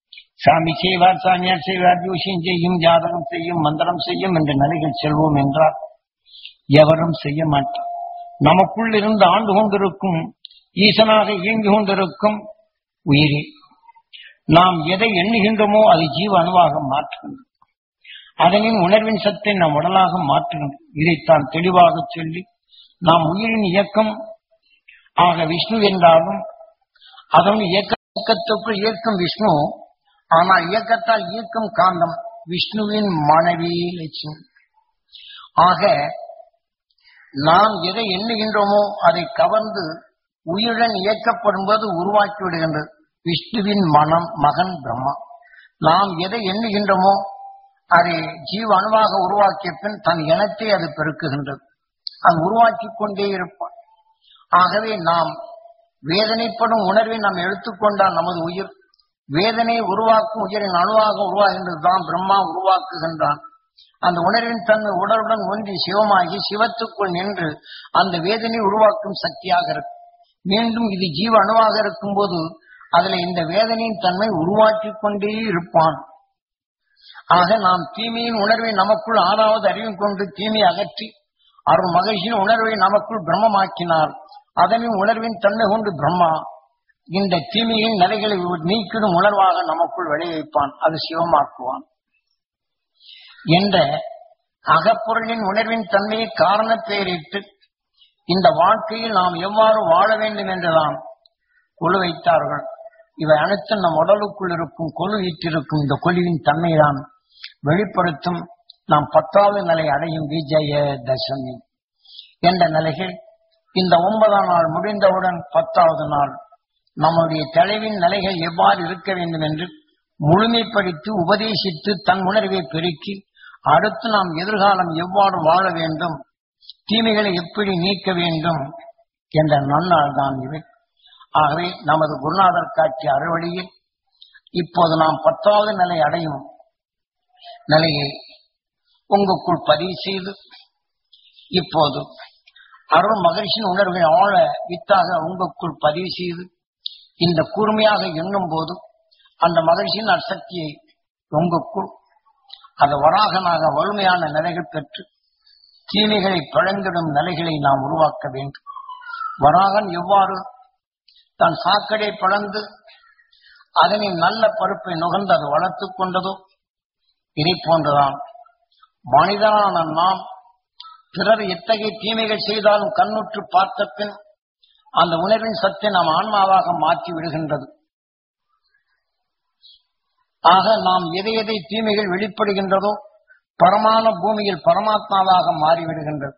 சாமி செய்வார் சாமியார் செய்வார் ஜோசியம் செய்யும் ஜாதகம் செய்யும் மந்திரம் செய்யும் என்ற நிலைகள் செல்வோம் என்றால் எவரும் செய்ய மாட்டார் நமக்குள் இருந்து ஆண்டு கொண்டிருக்கும் ஈசனாக இயங்கி கொண்டிருக்கும் உயிரே நாம் எதை எண்ணுகின்றோமோ அது ஜீவ அணுவாக மாற்றுகின்றது அதனின் உணர்வின் சத்தை நம் உடலாக மாற்றுகின்றது இதைத்தான் தெளிவாக சொல்லி நாம் உயிரின் இயக்கம் ஆக விஷ்ணு என்றாலும் அதன் இயக்கத்துக்குள் இயக்கும் விஷ்ணு ஆனால் இயக்கத்தால் இயக்கும் காந்தம் விஷ்ணுவின் மனைவி லட்சுமி ஆக நாம் எதை எண்ணுகின்றோமோ அதை கவர்ந்து உயிருடன் இயக்கப்படும் போது உருவாக்கி விடுகின்றது விஷ்ணுவின் மனம் மகன் பிரம்மா நாம் எதை எண்ணுகின்றோமோ அதை ஜீவ அணுவாக உருவாக்கிய பின் தன் இனத்தை அது பெருக்குகின்றது அது உருவாக்கி கொண்டே இருப்பான் ஆகவே நாம் வேதனைப்படும் உணர்வை நாம் எடுத்துக்கொண்டால் நமது உயிர் வேதனை உருவாக்கும் உயிரின் அணுவாக உருவாகின்றது தான் பிரம்மா உருவாக்குகின்றான் அந்த உணர்வின் தன்மை உடலுடன் ஒன்றி சிவமாகி சிவத்துக்குள் நின்று அந்த வேதனை உருவாக்கும் சக்தியாக இருக்கும் மீண்டும் இது ஜீவ அணுவாக இருக்கும் போது அதுல இந்த வேதனையின் தன்மை உருவாக்கி கொண்டே இருப்பான் ஆக நாம் தீமையின் உணர்வை நமக்குள் ஆறாவது அறிவும் கொண்டு தீமை அகற்றி அருள் மகிழ்ச்சியின் உணர்வை நமக்குள் பிரம்மமாக்கினார் அதனின் உணர்வின் தன்மை கொண்டு பிரம்மா இந்த தீமையின் நிலைகளை நீக்கிடும் உணர்வாக நமக்குள் விளைவிப்பான் அது சிவமாக்குவான் என்ற அகப்பொருளின் உணர்வின் தன்மையை காரண பெயரிட்டு இந்த வாழ்க்கையில் நாம் எவ்வாறு வாழ வேண்டும் என்றுதான் கொலு வைத்தார்கள் இவை அனைத்தும் நம் உடலுக்குள் இருக்கும் கொலு வீட்டிருக்கும் இந்த கொலுவின் தன்மைதான் வெளிப்படுத்தும் நாம் பத்தாவது நிலை அடையும் விஜய தசமி என்ற நிலைகள் இந்த ஒன்பதாம் நாள் முடிந்தவுடன் பத்தாவது நாள் நம்முடைய தலைவின் நிலைகள் எவ்வாறு இருக்க வேண்டும் என்று முழுமைப்படுத்தி உபதேசித்து தன் உணர்வை பெருக்கி அடுத்து நாம் எதிர்காலம் எவ்வாறு வாழ வேண்டும் தீமைகளை எப்படி நீக்க வேண்டும் என்ற நன்னாள் தான் இவை ஆகவே நமது குருநாதர் காட்சிய அறுவழியில் இப்போது நாம் பத்தாவது நிலை அடையும் நிலையை உங்களுக்குள் பதிவு செய்து இப்போது அருள் மகிழ்ச்சியின் உணர்வை ஆழ வித்தாக உங்களுக்குள் பதிவு செய்து இந்த கூர்மையாக எண்ணும் போது அந்த மகிழ்ச்சியின் அசக்தியை உங்களுக்குள் அது வராகனாக வலிமையான நிலைகள் பெற்று தீமைகளை பழங்கிடும் நிலைகளை நாம் உருவாக்க வேண்டும் வராகன் எவ்வாறு தன் சாக்கடை பழந்து அதனின் நல்ல பருப்பை நுகர்ந்து அது வளர்த்துக் கொண்டதோ இதை போன்றுதான் மனிதனான நாம் பிறர் எத்தகைய தீமைகள் செய்தாலும் கண்ணுற்று பார்த்த பின் அந்த உணர்வின் சத்தை நாம் ஆன்மாவாக மாற்றி விடுகின்றது ஆக நாம் எதை எதை தீமைகள் வெளிப்படுகின்றதோ பரமான பூமியில் பரமாத்மாவாக மாறிவிடுகின்றது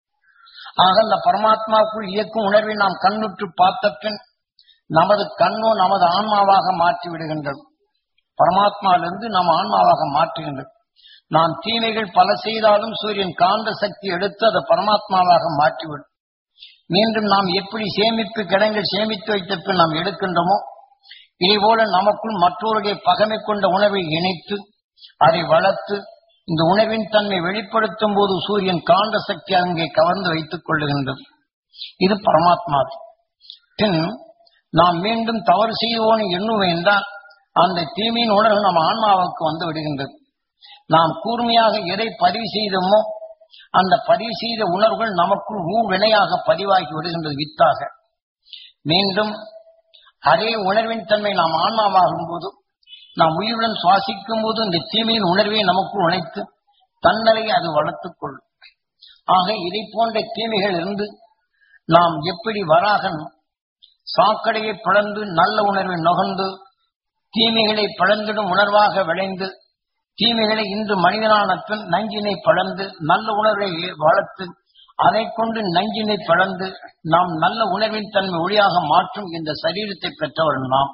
ஆக அந்த பரமாத்மாவுக்குள் இயக்கும் உணர்வை நாம் கண்ணுற்று பார்த்த பின் நமது கண்ணோ நமது ஆன்மாவாக மாற்றி விடுகின்றது பரமாத்மாவிலிருந்து நாம் ஆன்மாவாக மாற்றுகின்றது நாம் தீமைகள் பல செய்தாலும் சூரியன் காந்த சக்தி எடுத்து அதை பரமாத்மாவாக மாற்றிவிடும் மீண்டும் நாம் எப்படி சேமிப்பு கிடங்கள் சேமித்து வைத்த பின் நாம் எடுக்கின்றோமோ இதேபோல நமக்குள் மற்றவருடைய பகமை கொண்ட உணவை இணைத்து அதை வளர்த்து இந்த உணவின் தன்மை வெளிப்படுத்தும் போது சூரியன் காந்த சக்தி அங்கே கவர்ந்து வைத்துக் கொள்ளுகின்றது இது பரமாத்மா பின் நாம் மீண்டும் தவறு செய்வோம் எண்ணுவோம் என்றால் அந்த தீமையின் உணர்வு நம் ஆன்மாவுக்கு வந்து விடுகின்றது நாம் கூர்மையாக எதை பதிவு செய்தோமோ அந்த பதிவு செய்த உணர்வுகள் நமக்குள் ஊ வினையாக பதிவாகி விடுகின்றது வித்தாக மீண்டும் அதே உணர்வின் தன்மை நாம் ஆன்மாவாகும் போது நாம் உயிருடன் சுவாசிக்கும் போது இந்த தீமையின் உணர்வை நமக்குள் உழைத்து தன்னலையை அது வளர்த்துக் கொள்ளும் ஆக இதை போன்ற தீமைகள் இருந்து நாம் எப்படி வராகன் சாக்கடையை பிளந்து நல்ல உணர்வை நுகர்ந்து தீமைகளை பிளந்திடும் உணர்வாக விளைந்து தீமைகளை இன்று மனிதனான பின் நஞ்சினை பழந்து நல்ல உணர்வை வளர்த்து அதை கொண்டு நஞ்சினை பழந்து நாம் நல்ல உணர்வின் தன்மை ஒளியாக மாற்றும் இந்த சரீரத்தை பெற்றவர்கள் நாம்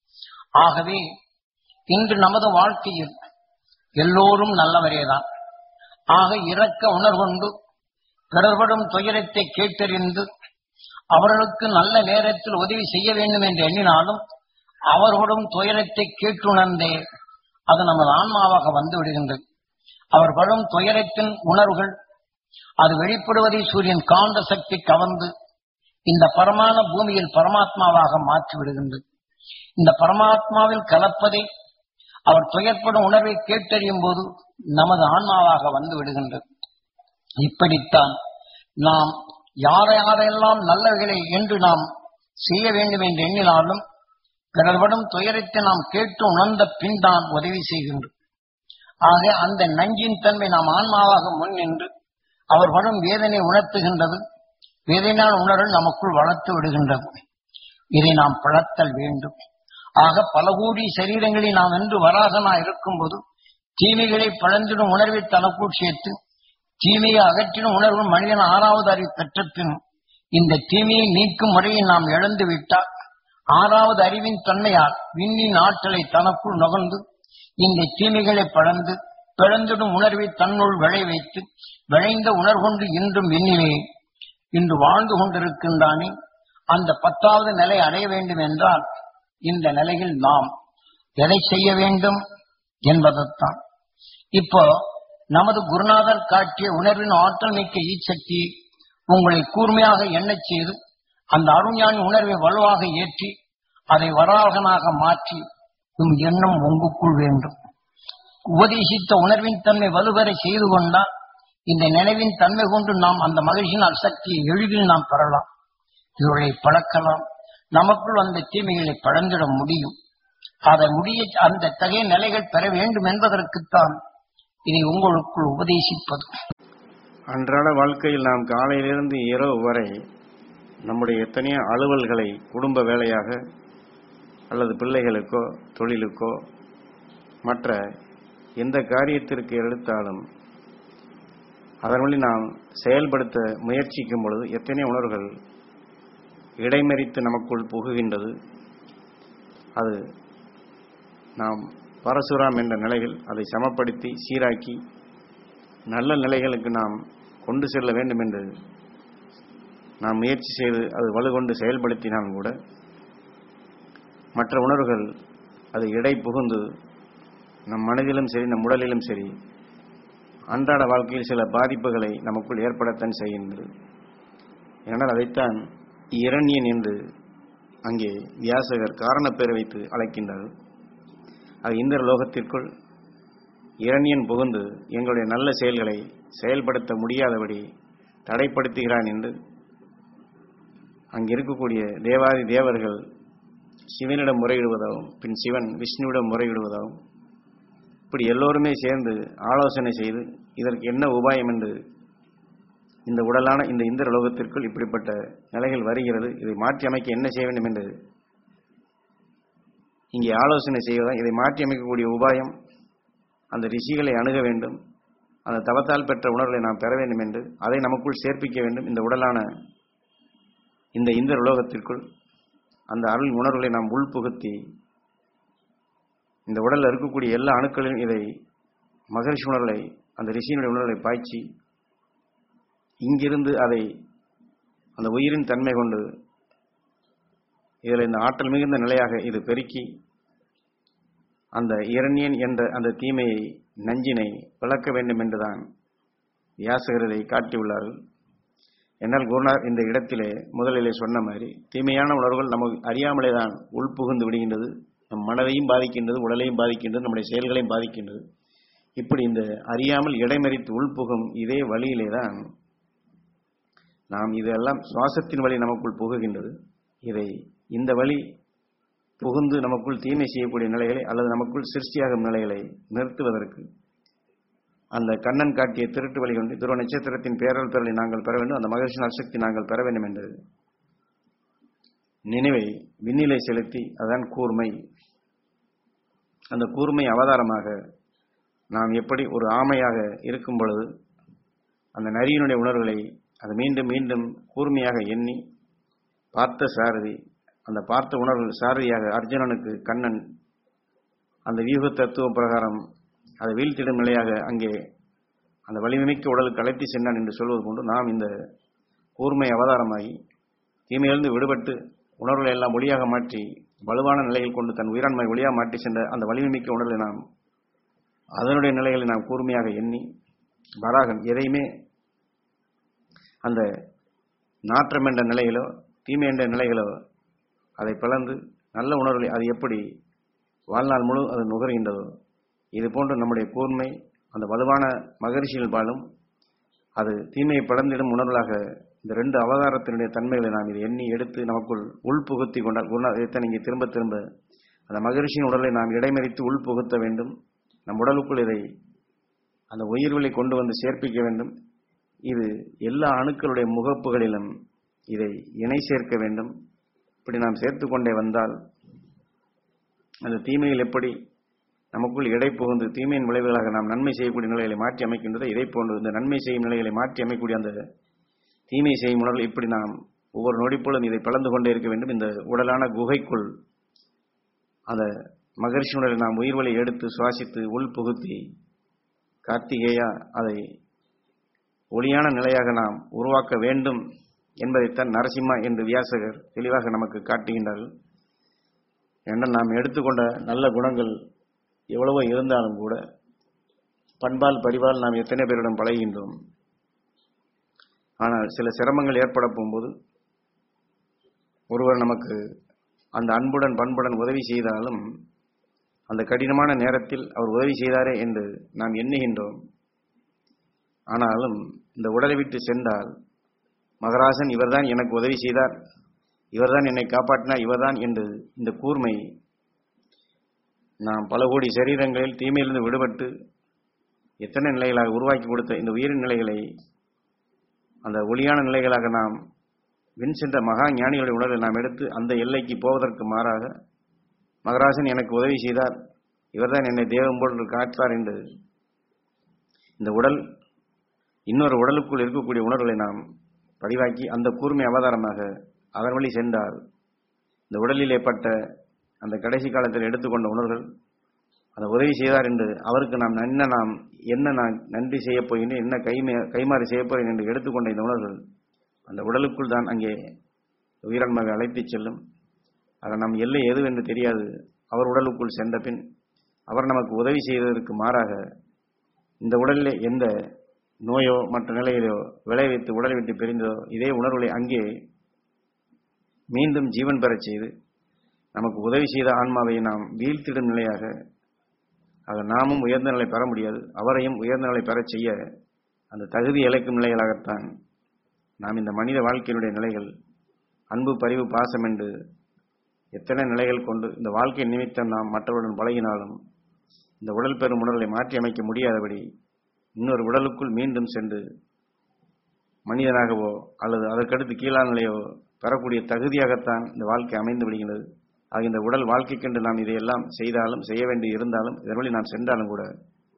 ஆகவே இன்று நமது வாழ்க்கையில் எல்லோரும் நல்லவரேதான் ஆக இரக்க உணர்வொண்டு பிறர்படும் துயரத்தை கேட்டறிந்து அவர்களுக்கு நல்ல நேரத்தில் உதவி செய்ய வேண்டும் என்று எண்ணினாலும் அவர்களும் துயரத்தை கேட்டுணர்ந்தே அது நமது ஆன்மாவாக வந்து விடுகின்றது அவர் படும் துயரத்தின் உணர்வுகள் அது வெளிப்படுவதை சூரியன் காந்த சக்தி கவர்ந்து இந்த பரமான பூமியில் பரமாத்மாவாக மாற்றி விடுகின்றது இந்த பரமாத்மாவில் கலப்பதை அவர் துயர்ப்படும் உணர்வை கேட்டறியும் போது நமது ஆன்மாவாக வந்து விடுகின்றது இப்படித்தான் நாம் யாரை யாரெல்லாம் நல்லவைகளை என்று நாம் செய்ய வேண்டும் என்று எண்ணினாலும் பிறர்படும் துயரத்தை நாம் கேட்டு உணர்ந்த பின் தான் உதவி செய்கின்றோம் ஆக அந்த நஞ்சின் தன்மை நாம் ஆன்மாவாக முன் நின்று அவர் படும் வேதனை உணர்த்துகின்றது வேதனையான உணர்வு நமக்குள் வளர்த்து விடுகின்றது இதை நாம் பழத்தல் வேண்டும் ஆக பல கோடி சரீரங்களில் நாம் என்று வராகனா இருக்கும்போது தீமைகளை பழந்திடும் உணர்வை தனக்குள் சேர்த்து தீமையை அகற்றிடும் உணர்வு மனிதன் ஆறாவது அறிவு பெற்ற பின் இந்த தீமையை நீக்கும் முறையை நாம் இழந்து விட்டால் ஆறாவது அறிவின் தன்மையால் விண்ணின் ஆற்றலை தனக்குள் நுகர்ந்து இந்த தீமைகளை பழந்து பிளந்திடும் உணர்வை தன்னுள் விளை வைத்து விளைந்த உணர்கொண்டு இன்றும் விண்ணிலே இன்று வாழ்ந்து கொண்டிருக்கின்றானே அந்த பத்தாவது நிலை அடைய வேண்டும் என்றால் இந்த நிலையில் நாம் எதை செய்ய வேண்டும் என்பதைத்தான் இப்போ நமது குருநாதர் காட்டிய உணர்வின் ஆற்றல் மிக்க ஈச்சக்தியை உங்களை கூர்மையாக எண்ணச் செய்து அந்த அருஞானி உணர்வை வலுவாக ஏற்றி அதை வராகனாக மாற்றி உம் எண்ணம் உங்களுக்குள் வேண்டும் உபதேசித்த உணர்வின் தன்மை வலுவரை செய்து கொண்டால் இந்த நினைவின் தன்மை கொண்டு நாம் அந்த மகிழ்ச்சியின் அசக்தியை எளிதில் நாம் பெறலாம் இவர்களை பழக்கலாம் நமக்குள் அந்த தீமைகளை பழந்திட முடியும் அதை முடிய அந்த தகைய நிலைகள் பெற வேண்டும் என்பதற்குத்தான் இதை உங்களுக்குள் உபதேசிப்பது அன்றாட வாழ்க்கையில் நாம் காலையிலிருந்து இரவு வரை நம்முடைய எத்தனையோ அலுவல்களை குடும்ப வேலையாக அல்லது பிள்ளைகளுக்கோ தொழிலுக்கோ மற்ற எந்த காரியத்திற்கு எடுத்தாலும் அதன் வழி நாம் செயல்படுத்த முயற்சிக்கும் பொழுது எத்தனையோ உணர்வுகள் இடைமறித்து நமக்குள் புகுகின்றது அது நாம் பரசுராம் என்ற நிலையில் அதை சமப்படுத்தி சீராக்கி நல்ல நிலைகளுக்கு நாம் கொண்டு செல்ல வேண்டும் என்று நாம் முயற்சி செய்து அது வலுகொண்டு செயல்படுத்தினால் கூட மற்ற உணர்வுகள் அது இடை புகுந்து நம் மனதிலும் சரி நம் உடலிலும் சரி அன்றாட வாழ்க்கையில் சில பாதிப்புகளை நமக்குள் ஏற்படத்தான் செய்கின்றது ஏனால் அதைத்தான் இரண்யன் என்று அங்கே வியாசகர் காரணப்பேர் வைத்து அழைக்கின்றார் அது இந்திர லோகத்திற்குள் இரண்யன் புகுந்து எங்களுடைய நல்ல செயல்களை செயல்படுத்த முடியாதபடி தடைப்படுத்துகிறான் என்று அங்கு இருக்கக்கூடிய தேவாதி தேவர்கள் சிவனிடம் முறையிடுவதாகவும் பின் சிவன் விஷ்ணுவிடம் முறையிடுவதாகவும் இப்படி எல்லோருமே சேர்ந்து ஆலோசனை செய்து இதற்கு என்ன உபாயம் என்று இந்த உடலான இந்த இந்திர லோகத்திற்குள் இப்படிப்பட்ட நிலைகள் வருகிறது இதை மாற்றி அமைக்க என்ன செய்ய வேண்டும் என்று இங்கே ஆலோசனை செய்வதா இதை மாற்றி அமைக்கக்கூடிய உபாயம் அந்த ரிஷிகளை அணுக வேண்டும் அந்த தவத்தால் பெற்ற உணர்வுகளை நாம் பெற வேண்டும் என்று அதை நமக்குள் சேர்ப்பிக்க வேண்டும் இந்த உடலான இந்த இந்திர உலோகத்திற்குள் அந்த அருள் உணர்வுகளை நாம் உள்புகுத்தி இந்த உடலில் இருக்கக்கூடிய எல்லா அணுக்களிலும் இதை மகரிஷி உணர்வுகளை அந்த ரிஷியினுடைய உணர்வுகளை பாய்ச்சி இங்கிருந்து அதை அந்த உயிரின் தன்மை கொண்டு இதில் இந்த ஆற்றல் மிகுந்த நிலையாக இது பெருக்கி அந்த இரண்யன் என்ற அந்த தீமையை நஞ்சினை விளக்க வேண்டும் என்றுதான் வியாசகரதை காட்டியுள்ளார்கள் என்னால் குருநாத் இந்த இடத்திலே முதலிலே சொன்ன மாதிரி தீமையான உணர்வுகள் நமக்கு அறியாமலே தான் உள்புகுந்து விடுகின்றது நம் மனதையும் பாதிக்கின்றது உடலையும் பாதிக்கின்றது நம்முடைய செயல்களையும் பாதிக்கின்றது இப்படி இந்த அறியாமல் இடைமறித்து உள்புகும் இதே வழியிலே தான் நாம் இதெல்லாம் சுவாசத்தின் வழி நமக்குள் புகுகின்றது இதை இந்த வழி புகுந்து நமக்குள் தீமை செய்யக்கூடிய நிலைகளை அல்லது நமக்குள் சிருஷ்டியாகும் நிலைகளை நிறுத்துவதற்கு அந்த கண்ணன் காட்டிய திருட்டு வழி கொண்டு துருவ நட்சத்திரத்தின் பேரல் பெறலை நாங்கள் பெற வேண்டும் அந்த மகிழ்ச்சி நற்சக்தி நாங்கள் பெற வேண்டும் என்று நினைவை விண்ணிலை செலுத்தி அதான் கூர்மை அந்த கூர்மை அவதாரமாக நாம் எப்படி ஒரு ஆமையாக இருக்கும் பொழுது அந்த நரியினுடைய உணர்வுகளை அது மீண்டும் மீண்டும் கூர்மையாக எண்ணி பார்த்த சாரதி அந்த பார்த்த உணர்வு சாரதியாக அர்ஜுனனுக்கு கண்ணன் அந்த வியூக தத்துவ பிரகாரம் அதை வீழ்த்திடும் நிலையாக அங்கே அந்த வலிமைமிக்க உடலுக்கு அழைத்து சென்றான் என்று சொல்வது கொண்டு நாம் இந்த கூர்மை அவதாரமாகி தீமையிலிருந்து விடுபட்டு உணர்வுகளை எல்லாம் ஒளியாக மாற்றி வலுவான நிலையில் கொண்டு தன் உயிராண்மை ஒளியாக மாற்றி சென்ற அந்த வலிமைமிக்க உணர்வை நாம் அதனுடைய நிலைகளை நாம் கூர்மையாக எண்ணி வராகன் எதையுமே அந்த நாற்றம் என்ற நிலையிலோ தீமை என்ற நிலைகளோ அதை பிளந்து நல்ல உணர்வுகளை அது எப்படி வாழ்நாள் முழு அது நுகர்கின்றதோ இது போன்று நம்முடைய கூர்மை அந்த வலுவான மகரிஷிகள் பாலும் அது தீமையை படர்ந்திடும் உணர்வுகளாக இந்த ரெண்டு அவதாரத்தினுடைய தன்மைகளை நாம் இதை எண்ணி எடுத்து நமக்குள் உள்புகுத்தி கொண்டால் குண இதைத்தான் இங்கே திரும்ப திரும்ப அந்த மகரிஷியின் உடலை நாம் இடைமறித்து உள்புகுத்த வேண்டும் நம் உடலுக்குள் இதை அந்த உயிர்களை கொண்டு வந்து சேர்ப்பிக்க வேண்டும் இது எல்லா அணுக்களுடைய முகப்புகளிலும் இதை இணை சேர்க்க வேண்டும் இப்படி நாம் சேர்த்து கொண்டே வந்தால் அந்த தீமையில் எப்படி நமக்குள் இடை புகுந்து தீமையின் விளைவுகளாக நாம் நன்மை செய்யக்கூடிய நிலைகளை மாற்றி அமைக்கின்றதோ இதை போன்று இந்த நன்மை செய்யும் நிலைகளை மாற்றி அமைக்கக்கூடிய அந்த தீமை செய்யும் உணர்வு இப்படி நாம் ஒவ்வொரு நொடிப்பொழுதும் இதை பிளந்து கொண்டே இருக்க வேண்டும் இந்த உடலான குகைக்குள் அந்த மகர்ஷி உடலை நாம் உயிர்வலை எடுத்து சுவாசித்து உள் புகுத்தி கார்த்திகேயா அதை ஒளியான நிலையாக நாம் உருவாக்க வேண்டும் என்பதைத்தான் நரசிம்மா என்று வியாசகர் தெளிவாக நமக்கு காட்டுகின்றார்கள் என்றால் நாம் எடுத்துக்கொண்ட நல்ல குணங்கள் எவ்வளவோ இருந்தாலும் கூட பண்பால் படிவால் நாம் எத்தனை பேரிடம் பழகின்றோம் ஆனால் சில சிரமங்கள் ஏற்பட போகும்போது ஒருவர் நமக்கு அந்த அன்புடன் பண்புடன் உதவி செய்தாலும் அந்த கடினமான நேரத்தில் அவர் உதவி செய்தாரே என்று நாம் எண்ணுகின்றோம் ஆனாலும் இந்த உடலை விட்டு சென்றால் மகராசன் இவர்தான் எனக்கு உதவி செய்தார் இவர்தான் என்னை காப்பாற்றினார் இவர்தான் என்று இந்த கூர்மை நாம் பல கோடி சரீரங்களில் தீமையிலிருந்து விடுபட்டு எத்தனை நிலைகளாக உருவாக்கி கொடுத்த இந்த உயிரின் நிலைகளை அந்த ஒளியான நிலைகளாக நாம் வின் சென்ற மகா ஞானிகளுடைய உணர்வை நாம் எடுத்து அந்த எல்லைக்கு போவதற்கு மாறாக மகராசன் எனக்கு உதவி செய்தார் இவர்தான் என்னை தேவம் போன்று காத்தார் என்று இந்த உடல் இன்னொரு உடலுக்குள் இருக்கக்கூடிய உணர்வுகளை நாம் பதிவாக்கி அந்த கூர்மை அவதாரமாக அதன் வழி சென்றால் இந்த உடலில் ஏற்பட்ட அந்த கடைசி காலத்தில் எடுத்துக்கொண்ட உணர்வுகள் அந்த உதவி செய்தார் என்று அவருக்கு நாம் என்ன நாம் என்ன நான் நன்றி செய்யப் போகின்றேன் என்ன கைமே கைமாறி செய்யப் போகிறேன் என்று எடுத்துக்கொண்ட இந்த உணர்வுகள் அந்த உடலுக்குள் தான் அங்கே உயிரன்மாவை அழைத்துச் செல்லும் அதை நம் எல்லை எது என்று தெரியாது அவர் உடலுக்குள் சென்ற பின் அவர் நமக்கு உதவி செய்ததற்கு மாறாக இந்த உடலில் எந்த நோயோ மற்ற நிலையிலோ விளைவித்து உடலை விட்டு பிரிந்ததோ இதே உணர்வுகளை அங்கே மீண்டும் ஜீவன் பெறச் செய்து நமக்கு உதவி செய்த ஆன்மாவை நாம் வீழ்த்திடும் நிலையாக ஆக நாமும் உயர்ந்த நிலை பெற முடியாது அவரையும் உயர்ந்த நிலை பெறச் செய்ய அந்த தகுதி இழைக்கும் நிலைகளாகத்தான் நாம் இந்த மனித வாழ்க்கையினுடைய நிலைகள் அன்பு பரிவு பாசம் என்று எத்தனை நிலைகள் கொண்டு இந்த வாழ்க்கை நிமித்தம் நாம் மற்றவருடன் பழகினாலும் இந்த உடல் பெறும் உணர்வுகளை மாற்றி அமைக்க முடியாதபடி இன்னொரு உடலுக்குள் மீண்டும் சென்று மனிதனாகவோ அல்லது அதற்கடுத்து கீழான நிலையோ பெறக்கூடிய தகுதியாகத்தான் இந்த வாழ்க்கை அமைந்து விடுகிறது ஆக இந்த உடல் வாழ்க்கைக்கென்று நாம் இதையெல்லாம் செய்தாலும் செய்ய வேண்டி இருந்தாலும் இதன் வழி நாம் சென்றாலும் கூட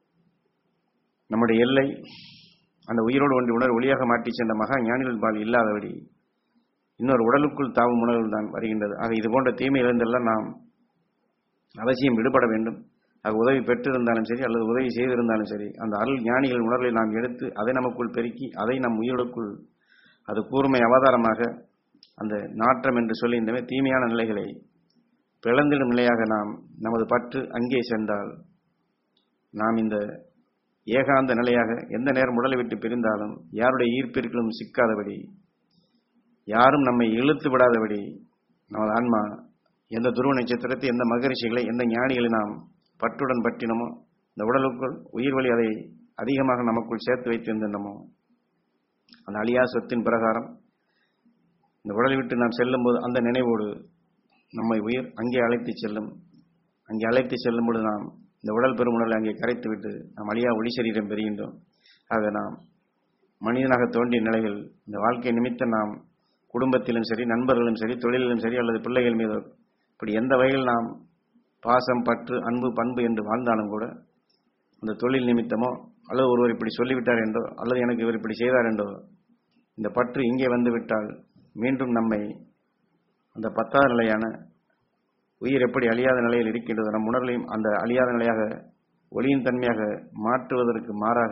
நம்முடைய எல்லை அந்த உயிரோடு ஒன்று உணர்வு ஒளியாக மாற்றி சென்ற மகா ஞானிகள் பால் இல்லாதபடி இன்னொரு உடலுக்குள் தாவும் உணர்வு தான் வருகின்றது ஆக இது போன்ற தீமையிலிருந்தெல்லாம் நாம் அவசியம் விடுபட வேண்டும் ஆக உதவி பெற்றிருந்தாலும் சரி அல்லது உதவி செய்திருந்தாலும் சரி அந்த அருள் ஞானிகள் உணர்வை நாம் எடுத்து அதை நமக்குள் பெருக்கி அதை நம் உயிருக்குள் அது கூர்மை அவதாரமாக அந்த நாற்றம் என்று சொல்லி இந்த தீமையான நிலைகளை பிளந்திடும் நிலையாக நாம் நமது பற்று அங்கே சென்றால் நாம் இந்த ஏகாந்த நிலையாக எந்த நேரம் உடலை விட்டு பிரிந்தாலும் யாருடைய ஈர்ப்பிற்கும் சிக்காதபடி யாரும் நம்மை இழுத்து விடாதபடி நமது ஆன்மா எந்த துருவ நட்சத்திரத்தை எந்த மகரிஷிகளை எந்த ஞானிகளை நாம் பற்றுடன் பற்றினமோ இந்த உடலுக்குள் உயிர் வழி அதை அதிகமாக நமக்குள் சேர்த்து வைத்திருந்தனமோ அந்த அழியா சொத்தின் பிரகாரம் இந்த உடலை விட்டு நாம் செல்லும்போது அந்த நினைவோடு நம்மை உயிர் அங்கே அழைத்து செல்லும் அங்கே அழைத்து செல்லும் பொழுது நாம் இந்த உடல் பெருமுணர்வை அங்கே கரைத்து விட்டு நாம் அழியா ஒளி சரீரம் பெறுகின்றோம் ஆக நாம் மனிதனாக தோன்றிய நிலைகள் இந்த வாழ்க்கை நிமித்தம் நாம் குடும்பத்திலும் சரி நண்பர்களும் சரி தொழிலிலும் சரி அல்லது பிள்ளைகள் மீதோ இப்படி எந்த வகையில் நாம் பாசம் பற்று அன்பு பண்பு என்று வாழ்ந்தாலும் கூட அந்த தொழில் நிமித்தமோ அல்லது ஒருவர் இப்படி சொல்லிவிட்டார் என்றோ அல்லது எனக்கு இவர் இப்படி செய்தார் என்றோ இந்த பற்று இங்கே வந்து விட்டால் மீண்டும் நம்மை அந்த பத்தாவது நிலையான உயிர் எப்படி அழியாத நிலையில் இருக்கின்றது நம் உணர்வையும் அந்த அழியாத நிலையாக ஒளியின் தன்மையாக மாற்றுவதற்கு மாறாக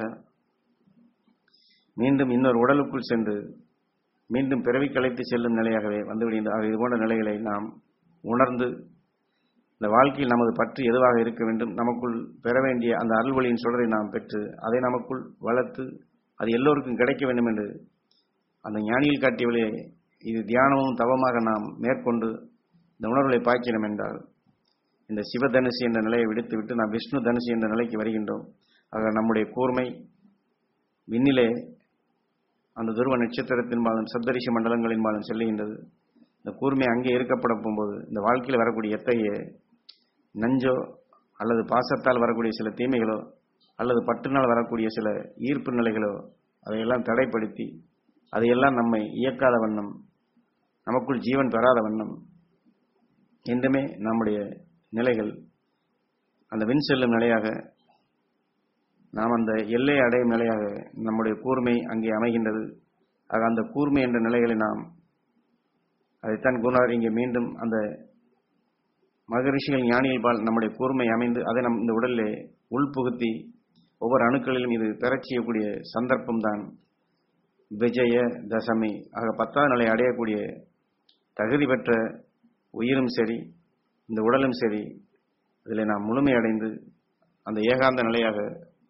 மீண்டும் இன்னொரு உடலுக்குள் சென்று மீண்டும் பிறவி கலைத்து செல்லும் நிலையாகவே வந்துவிடுகின்றது இது போன்ற நிலைகளை நாம் உணர்ந்து இந்த வாழ்க்கையில் நமது பற்று எதுவாக இருக்க வேண்டும் நமக்குள் பெற வேண்டிய அந்த அருள்வழியின் சுடரை நாம் பெற்று அதை நமக்குள் வளர்த்து அது எல்லோருக்கும் கிடைக்க வேண்டும் என்று அந்த ஞானியில் காட்டிய வழியை இது தியானமும் தவமாக நாம் மேற்கொண்டு இந்த உணர்வுகளை பாய்ச்சினோம் என்றால் இந்த சிவதனுசு என்ற நிலையை விடுத்துவிட்டு நாம் விஷ்ணு தனுசு என்ற நிலைக்கு வருகின்றோம் ஆக நம்முடைய கூர்மை விண்ணிலே அந்த துருவ நட்சத்திரத்தின் பாதம் சப்தரிஷி மண்டலங்களின் பாதம் செல்லுகின்றது இந்த கூர்மை அங்கே இருக்கப்பட போகும்போது இந்த வாழ்க்கையில் வரக்கூடிய எத்தகைய நஞ்சோ அல்லது பாசத்தால் வரக்கூடிய சில தீமைகளோ அல்லது பற்றுனால் வரக்கூடிய சில ஈர்ப்பு நிலைகளோ அதையெல்லாம் தடைப்படுத்தி அதையெல்லாம் நம்மை இயக்காத வண்ணம் நமக்குள் ஜீவன் பெறாத வண்ணம் என்றுமே நம்முடைய நிலைகள் அந்த விண் செல்லும் நிலையாக நாம் அந்த எல்லை அடையும் நிலையாக நம்முடைய கூர்மை அங்கே அமைகின்றது ஆக அந்த கூர்மை என்ற நிலைகளை நாம் அதைத்தான் குருநாதர் இங்கே மீண்டும் அந்த மகரிஷிகள் ஞானிகள் பால் நம்முடைய கூர்மை அமைந்து அதை நம் இந்த உடலிலே உள்புகுத்தி ஒவ்வொரு அணுக்களிலும் இது பெறச் செய்யக்கூடிய சந்தர்ப்பம் தான் விஜய தசமி ஆக பத்தாவது நிலை அடையக்கூடிய தகுதி பெற்ற உயிரும் சரி இந்த உடலும் சரி இதில் நாம் முழுமையடைந்து அந்த ஏகாந்த நிலையாக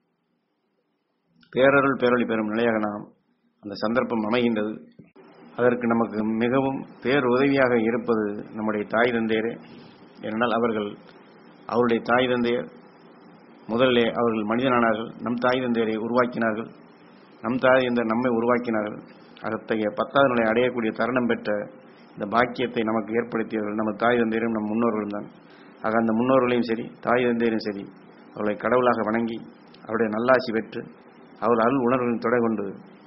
பேரருள் பேரொளி பெறும் நிலையாக நாம் அந்த சந்தர்ப்பம் அமைகின்றது அதற்கு நமக்கு மிகவும் பேர் உதவியாக இருப்பது நம்முடைய தாய் தந்தையரே ஏனென்றால் அவர்கள் அவருடைய தாய் தந்தையர் முதலிலே அவர்கள் மனிதனானார்கள் நம் தாய் தந்தையரை உருவாக்கினார்கள் நம் தாய் தந்தையர் நம்மை உருவாக்கினார்கள் அத்தகைய பத்தாவது நிலை அடையக்கூடிய தருணம் பெற்ற இந்த பாக்கியத்தை நமக்கு ஏற்படுத்தியவர்கள் நம்ம தாய் தந்தையரும் நம் முன்னோர்களும் தான் ஆக அந்த முன்னோர்களையும் சரி தாய் தந்தையரும் சரி அவர்களை கடவுளாக வணங்கி அவருடைய நல்லாசி பெற்று அவர் அருள் உணர்வுகளின் தொடை கொண்டு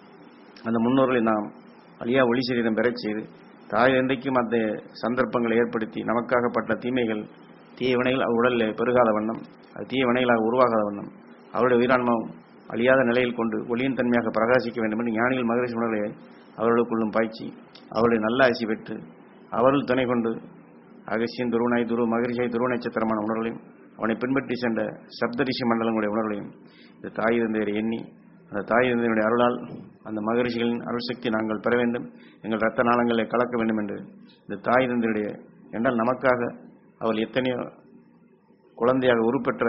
அந்த முன்னோர்களை நாம் அழியா ஒளி சரீரம் பெறச் செய்து தாய் தந்தைக்கும் அந்த சந்தர்ப்பங்களை ஏற்படுத்தி நமக்காகப்பட்ட தீமைகள் தீய வினைகள் அவர் உடலில் பெருகாத வண்ணம் அது தீய வினைகளாக உருவாகாத வண்ணம் அவருடைய உயிரான்மம் அழியாத நிலையில் கொண்டு ஒளியின் தன்மையாக பிரகாசிக்க வேண்டும் என்று ஞானிகள் மகரிஷி உணர்வை அவர்களுக்குள்ளும் பாய்ச்சி அவருடைய நல்ல ஆசி பெற்று அவர்கள் துணை கொண்டு அகசியன் துருவனாய் துருவ மகரிஷாய் துருவ நட்சத்திரமான உணர்வுகளையும் அவனை பின்பற்றி சென்ற சப்தரிஷி மண்டலங்களுடைய உணர்வுகளையும் இந்த தாய் தந்தையரை எண்ணி அந்த தாய் தந்தையருடைய அருளால் அந்த மகரிஷிகளின் அருள் சக்தி நாங்கள் பெற வேண்டும் எங்கள் ரத்த நாளங்களை கலக்க வேண்டும் என்று இந்த தாய் தந்தையுடைய என்றால் நமக்காக அவள் எத்தனையோ குழந்தையாக உருப்பெற்ற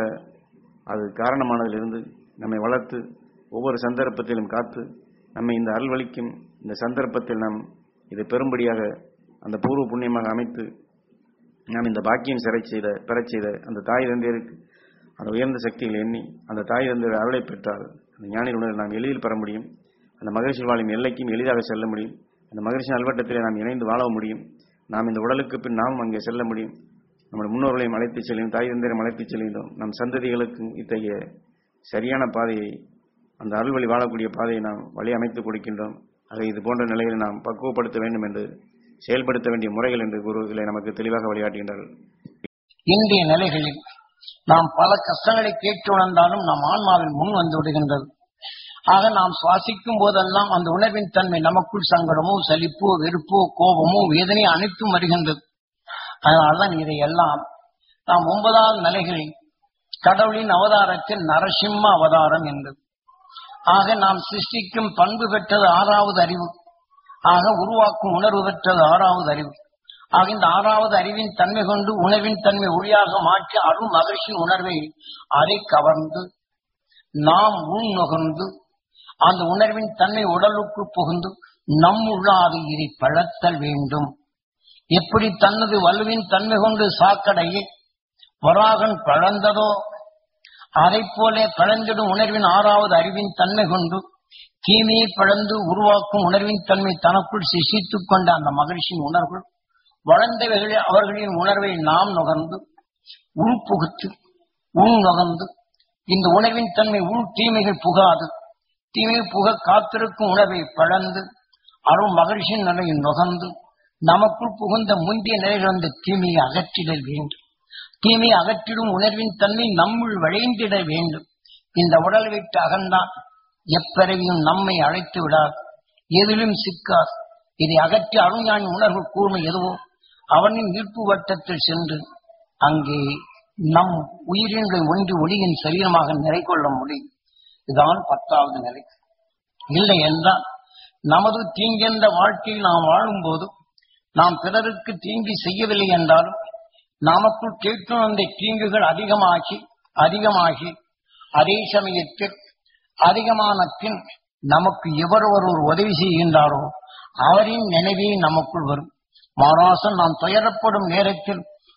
அது காரணமானதிலிருந்து நம்மை வளர்த்து ஒவ்வொரு சந்தர்ப்பத்திலும் காத்து நம்மை இந்த அருள்வழிக்கும் இந்த சந்தர்ப்பத்தில் நாம் இதை பெரும்படியாக அந்த பூர்வ புண்ணியமாக அமைத்து நாம் இந்த பாக்கியம் சிறை செய்த பெறச் செய்த அந்த தாய் தந்தையருக்கு அந்த உயர்ந்த சக்திகளை எண்ணி அந்த தாய் தந்தையர் அருளை பெற்றால் அந்த ஞானி உணர்வை நாம் எளிதில் பெற முடியும் அந்த மகிழ்ச்சி வாழும் எல்லைக்கும் எளிதாக செல்ல முடியும் அந்த மகிழ்ச்சி நல்வட்டத்திலே நாம் இணைந்து வாழ முடியும் நாம் இந்த உடலுக்கு பின் நாம் அங்கே செல்ல முடியும் நம்முடைய முன்னோர்களையும் அழைத்துச் செல்லும் தாய் தந்தையரும் அழைத்துச் செல்கின்றோம் நம் சந்ததிகளுக்கும் இத்தகைய சரியான பாதையை அந்த அருள்வழி வாழக்கூடிய பாதையை நாம் வழி அமைத்துக் கொடுக்கின்றோம் ஆக இது போன்ற நிலைகளை நாம் பக்குவப்படுத்த வேண்டும் என்று செயல்படுத்த வேண்டிய முறைகள் என்று குரு இதில் நமக்கு தெளிவாக வழிகாட்டுகின்றார்கள் இன்றைய நிலைகளில் நாம் பல கஷ்டங்களை கேட்டு உணர்ந்தாலும் நம் ஆன்மாவில் முன் வந்து விடுகின்றது ஆக நாம் சுவாசிக்கும் போதெல்லாம் அந்த உணர்வின் தன்மை நமக்குள் சங்கடமோ சலிப்போ வெறுப்போ கோபமோ வேதனை அனைத்தும் வருகின்றது அதனால்தான் இதையெல்லாம் நாம் ஒன்பதாவது நிலைகளில் கடவுளின் அவதாரத்தில் நரசிம்ம அவதாரம் என்றது ஆக நாம் சிருஷ்டிக்கும் பண்பு பெற்றது ஆறாவது அறிவு ஆக உருவாக்கும் உணர்வு பெற்றது ஆறாவது அறிவு ஆக இந்த ஆறாவது அறிவின் தன்மை கொண்டு உணர்வின் தன்மை ஒளியாக மாற்றி அருள் மகிழ்ச்சியின் உணர்வை அரை கவர்ந்து நாம் உள் நுகர்ந்து அந்த உணர்வின் தன்மை உடலுக்கு புகுந்து நம் உள்ளாது இதை பழத்தல் வேண்டும் எப்படி தனது வலுவின் தன்மை கொண்டு சாக்கடையை வராகன் பழந்ததோ அதை போல பழந்திடும் உணர்வின் ஆறாவது அறிவின் தன்மை கொண்டு தீமையை பழந்து உருவாக்கும் உணர்வின் தன்மை தனக்குள் சிசித்துக் கொண்ட அந்த மகிழ்ச்சியின் உணர்வு வளர்ந்தவைகள் அவர்களின் உணர்வை நாம் நுகர்ந்து உள் புகுத்து உள் நுகர்ந்து இந்த உணர்வின் தன்மை உள் தீமைகள் புகாது தீமைகள் புக காத்திருக்கும் உணர்வை பழந்து அருள் மகிழ்ச்சியின் நிலையை நுகர்ந்து நமக்குள் புகுந்த முந்தைய நிலையில் அந்த தீமையை அகற்றிடல் வேண்டும் தீமையை அகற்றிடும் உணர்வின் தன்மை நம்முள் விளைந்திட வேண்டும் இந்த உடல் விட்டு அகன்றான் எப்பிறவியும் நம்மை அழைத்து விடாது எதிலும் சிக்காது இதை அகற்றி அருஞானி உணர்வு கூர்மை எதுவோ அவனின் ஈர்ப்பு வட்டத்தில் சென்று அங்கே நம் உயிரின்களை ஒன்று ஒளியின் சரீரமாக நிறை கொள்ள முடியும் இதுதான் பத்தாவது நிலை இல்லை என்றால் நமது தீங்கென்ற வாழ்க்கையில் நாம் வாழும்போது நாம் பிறருக்கு தீங்கி செய்யவில்லை என்றாலும் நமக்குள் கேட்கும் அந்த தீங்குகள் அதிகமாகி அதிகமாகி அதே சமயத்தில் அதிகமான பின் நமக்கு எவர் ஒருவர் உதவி செய்கின்றாரோ அவரின் நினைவே நமக்குள் வரும் மாராசன் நாம் துயரப்படும் நேரத்தில்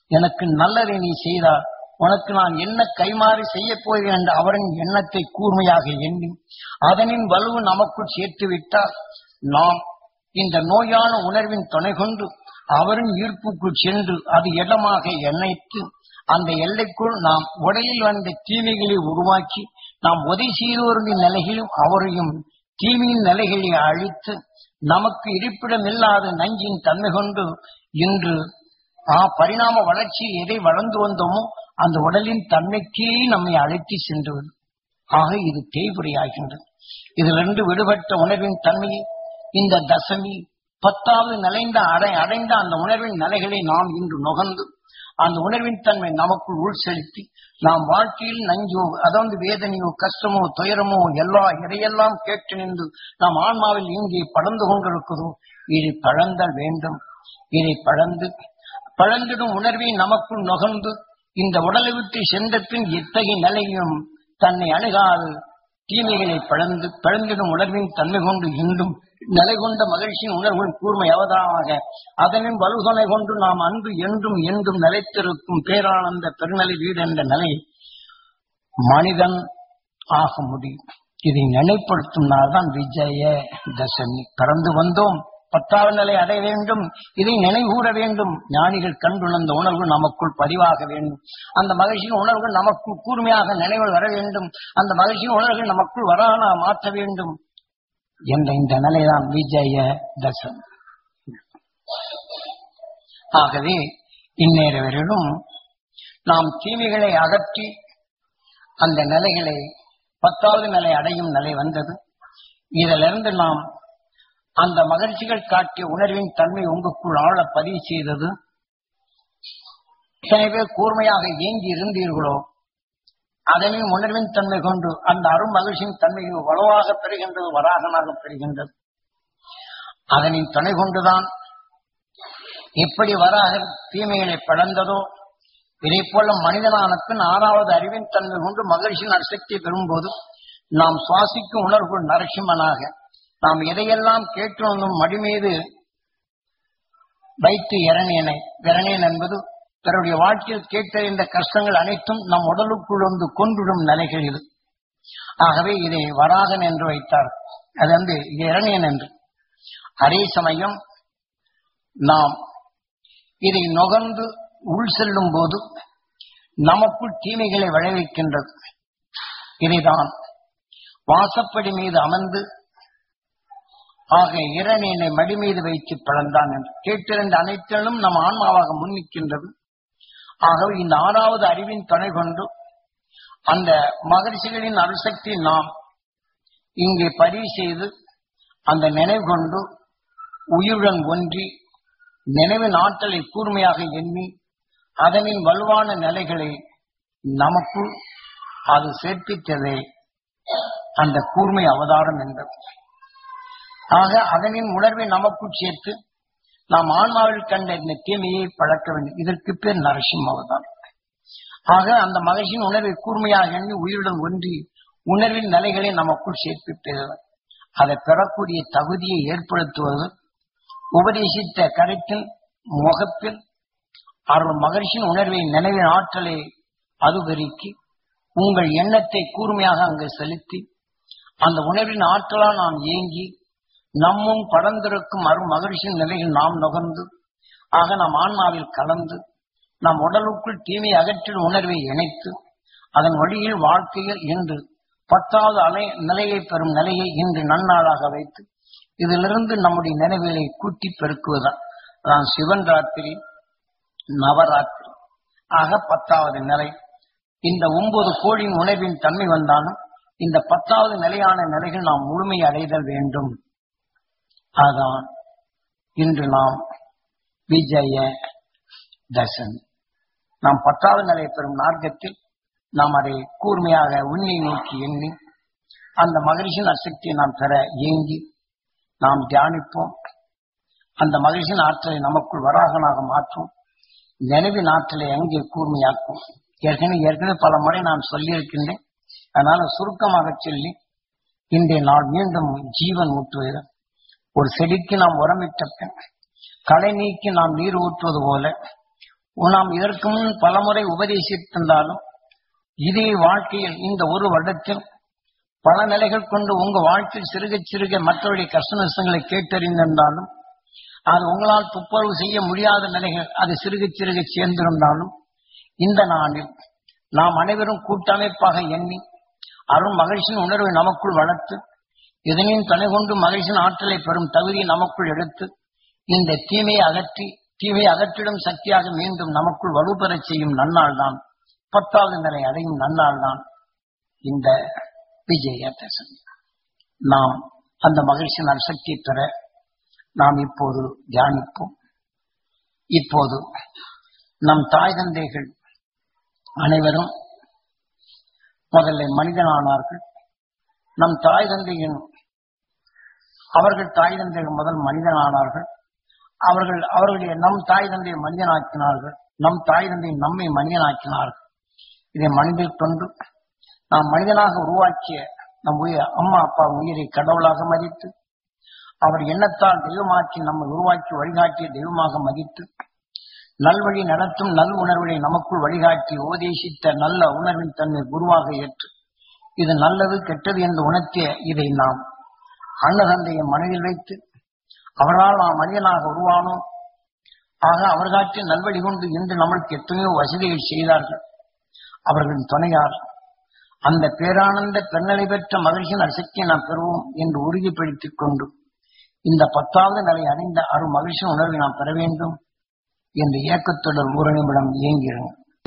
எனக்கு நல்லதை நீ செய்தால் உனக்கு நான் என்ன கைமாறி செய்ய போகிறேன் என்று அவரின் எண்ணத்தை கூர்மையாக எண்ணி அதனின் வலுவு நமக்குள் சேர்த்து விட்டால் நாம் இந்த நோயான உணர்வின் துணை கொண்டு அவரின் ஈர்ப்புக்குள் சென்று அது இடமாக எண்ணெய்த்து அந்த எல்லைக்குள் நாம் உடலில் வந்த தீமைகளை உருவாக்கி நாம் உதவி செய்தோரின் நிலையிலும் அவரையும் தீமையின் நிலைகளை அழித்து நமக்கு இருப்பிடமில்லாத நஞ்சின் தன்மை கொண்டு இன்று ஆ பரிணாம வளர்ச்சி எதை வளர்ந்து வந்தோமோ அந்த உடலின் தன்மைக்கே நம்மை அழைத்து சென்றுவது ஆக இது தேய்புரையாகின்றது இதிலிருந்து விடுபட்ட உணர்வின் தன்மையை இந்த தசமி பத்தாவது நிலைந்த அடை அடைந்த அந்த உணர்வின் நிலைகளை நாம் இன்று நுகர்ந்து அந்த உணர்வின் தன்மை நமக்குள் உள் செலுத்தி நாம் வாழ்க்கையில் நஞ்சோ அதாவது வேதனையோ கஷ்டமோ துயரமோ எல்லா இதையெல்லாம் கேட்டு நின்று நாம் ஆன்மாவில் இங்கே படர்ந்து கொண்டிருக்கிறதோ இதை பழந்தல் வேண்டும் இதை பழந்து பழந்திடும் உணர்வை நமக்குள் நுகர்ந்து இந்த உடலை விட்டு சென்ற பின் இத்தகைய நிலையும் தன்னை அணுகாது தீமைகளை பழந்து பழந்திடும் உணர்வின் தன்மை கொண்டு இன்றும் நிலை கொண்ட மகிழ்ச்சியின் உணர்வின் கூர்மை அவதாரமாக அதனின் வலுகனை கொண்டு நாம் அன்று என்றும் என்றும் நிலைத்திருக்கும் பேரானந்த பெருநிலை வீடு என்ற நிலை மனிதன் ஆக முடியும் இதை நினைப்படுத்தும் நாள் தான் விஜய தசமி கடந்து வந்தோம் பத்தாவது நிலை அடைய வேண்டும் இதை நினைவுகூற வேண்டும் ஞானிகள் கண்டுணர்ந்த உணர்வு நமக்குள் பதிவாக வேண்டும் அந்த மகிழ்ச்சியின் உணர்வுகள் நமக்குள் கூர்மையாக நினைவில் வர வேண்டும் அந்த மகிழ்ச்சியின் உணர்வுகள் நமக்குள் வரான மாற்ற வேண்டும் என்ற இந்த நிலைதான் விஜய தசம் ஆகவே இந்நேர வரையிலும் நாம் தீமைகளை அகற்றி அந்த நிலைகளை பத்தாவது நிலை அடையும் நிலை வந்தது இதிலிருந்து நாம் அந்த மகிழ்ச்சிகள் காட்டிய உணர்வின் தன்மை உங்களுக்குள் ஆழ பதிவு செய்தது எத்தனை பேர் கூர்மையாக ஏங்கி இருந்தீர்களோ அதனின் உணர்வின் தன்மை கொண்டு அந்த அரும் மகிழ்ச்சியின் தன்மையை வலுவாக பெறுகின்றது வராகனாக பெறுகின்றது அதனின் துணை கொண்டுதான் எப்படி வராக தீமைகளை படர்ந்ததோ இதே போல மனிதனான பின் ஆறாவது அறிவின் தன்மை கொண்டு மகிழ்ச்சியின் அசக்தி பெறும்போது நாம் சுவாசிக்கும் உணர்வு நரசிம்மனாக நாம் எதையெல்லாம் கேட்டு வந்தோம் மடி மீது வைத்து இரணேனை விரணேன் என்பது பிறருடைய வாழ்க்கையில் கேட்டறிந்த கஷ்டங்கள் அனைத்தும் நம் உடலுக்குள் வந்து கொன்றுடும் நிலைகள் இது ஆகவே இதை வராகன் என்று வைத்தார் அது வந்து இது இரணேன் என்று அதே சமயம் நாம் இதை நுகர்ந்து உள் செல்லும் போது நமக்குள் தீமைகளை விளைவிக்கின்றது இதைதான் வாசப்படி மீது அமர்ந்து ஆக இரணேனை மடி மீது வைத்து பிளந்தான் என்று கேட்டிருந்த அனைத்திலும் நம் ஆன்மாவாக முன்னிக்கின்றது ஆகவே இந்த ஆறாவது அறிவின் துணை கொண்டு அந்த மகரிஷிகளின் அருசக்தி நாம் இங்கே பதிவு செய்து அந்த நினைவு கொண்டு உயிருடன் ஒன்றி நினைவின் ஆற்றலை கூர்மையாக எண்ணி அதனின் வலுவான நிலைகளை நமக்குள் அது சேர்ப்பித்ததே அந்த கூர்மை அவதாரம் என்றது ஆக அதனின் உணர்வை நமக்குள் சேர்த்து நாம் ஆன்மாவில் கண்ட இந்த தீமையை பழக்க வேண்டும் இதற்கு பேர் நரசிம்ம அவதாரம் ஆக அந்த மகிழ்ச்சியின் உணர்வை கூர்மையாக எண்ணி உயிருடன் ஒன்றி உணர்வின் நிலைகளை நமக்குள் சேர்ப்பிப்பது அதை பெறக்கூடிய தகுதியை ஏற்படுத்துவது உபதேசித்த கருத்தின் முகப்பில் அருள் மகிழ்ச்சியின் உணர்வை நினைவின் ஆற்றலை அது பெருக்கி உங்கள் எண்ணத்தை கூர்மையாக அங்கு செலுத்தி அந்த உணர்வின் ஆற்றலால் நாம் ஏங்கி நம்மும் படர்ந்திருக்கும் அருள் மகிழ்ச்சியின் நிலையில் நாம் நுகர்ந்து ஆக நம் ஆன்மாவில் கலந்து நம் உடலுக்குள் தீமை அகற்றின் உணர்வை இணைத்து அதன் வழியில் வாழ்க்கையில் இன்று பத்தாவது அலை நிலையை பெறும் நிலையை இன்று நன்னாளாக வைத்து இதிலிருந்து நம்முடைய நினைவுகளை கூட்டி பெருக்குவதான் நான் சிவன் ராத்திரி நவராத்திரி ஆக பத்தாவது நிலை இந்த ஒன்பது கோடியின் உணர்வின் தன்மை வந்தாலும் இந்த பத்தாவது நிலையான நிலைகள் நாம் முழுமை அடைதல் வேண்டும் அதான் இன்று நாம் விஜய தசமி நாம் பத்தாவது நிலை பெறும் மார்க்கத்தில் நாம் அதை கூர்மையாக உண்மை நோக்கி எண்ணி அந்த மகிழ்ச்சியின் அசக்தியை நாம் பெற ஏங்கி நாம் தியானிப்போம் அந்த மகிழ்ச்சியின் ஆற்றலை நமக்குள் வராகனாக மாற்றும் நினைவின் ஆற்றலை அங்கே கூர்மையாக்கும் ஏற்கனவே ஏற்கனவே பல முறை நான் சொல்லியிருக்கின்றேன் அதனால சுருக்கமாக சொல்லி இன்றைய நாள் மீண்டும் ஜீவன் ஊற்றுவது ஒரு செடிக்கு நாம் உரமிட்ட பின் களை நீக்கி நாம் நீர் ஊற்றுவது போல நாம் இதற்கு முன் பலமுறை உபதேசித்திருந்தாலும் இதே வாழ்க்கையில் இந்த ஒரு வருடத்தில் பல நிலைகள் கொண்டு உங்க வாழ்க்கையில் சிறுக சிறுக மற்றவருடைய கஷ்ட நஷ்டங்களை கேட்டறிந்திருந்தாலும் அது உங்களால் துப்புரவு செய்ய முடியாத நிலைகள் அது சிறுக சிறுக சேர்ந்திருந்தாலும் இந்த நாளில் நாம் அனைவரும் கூட்டமைப்பாக எண்ணி அருண் மகிழ்ச்சியின் உணர்வை நமக்குள் வளர்த்து இதனின் துணை கொண்டு மகிழ்ச்சியின் ஆற்றலை பெறும் தகுதியை நமக்குள் எடுத்து இந்த தீமையை அகற்றி தீமையை அகற்றிடும் சக்தியாக மீண்டும் நமக்குள் வலுப்பெறச் செய்யும் நன்னாள் தான் பத்தாவது நிலை அடையும் நன்னாள் தான் இந்த விஜயதசமி நாம் அந்த மகிழ்ச்சியின் சக்தி பெற நாம் இப்போது தியானிப்போம் இப்போது நம் தாய் தந்தைகள் அனைவரும் முதல்ல மனிதனானார்கள் நம் தாய் தந்தையின் அவர்கள் தாய் தந்தைகள் முதல் மனிதனானார்கள் அவர்கள் அவர்களுடைய நம் தாய் தந்தையை மனிதனாக்கினார்கள் நம் தாய் தந்தை நம்மை மனிதனாக்கினார்கள் இதை மனிதர் கொண்டு நாம் மனிதனாக உருவாக்கிய நம் உயிர் அம்மா அப்பா உயிரை கடவுளாக மதித்து அவர் எண்ணத்தால் தெய்வமாக்கி நம்மை உருவாக்கி வழிகாட்டிய தெய்வமாக மதித்து நல்வழி நடத்தும் நல் உணர்வுகளை நமக்குள் வழிகாட்டி உபதேசித்த நல்ல உணர்வின் தன்மை குருவாக ஏற்று இது நல்லது கெட்டது என்று உணர்த்திய இதை நாம் அன்னதந்தையை மனதில் வைத்து அவரால் நாம் மனிதனாக உருவானோம் ஆக அவர் காட்டிய நல்வழி கொண்டு இன்று நம்மளுக்கு எத்தனையோ வசதிகள் செய்தார்கள் அவர்களின் துணையார் அந்த பேரானந்த பெருநிலை பெற்ற மகிழ்ச்சியின் அசக்தியை நாம் பெறுவோம் என்று உறுதிப்படுத்திக் கொண்டு இந்த பத்தாவது நிலை அடைந்த அரு மகிழ்ச்சி உணர்வை நாம் பெற வேண்டும் என்று இயக்கத்துடன் ஒரு நிமிடம் இயங்கியிருந்தோம்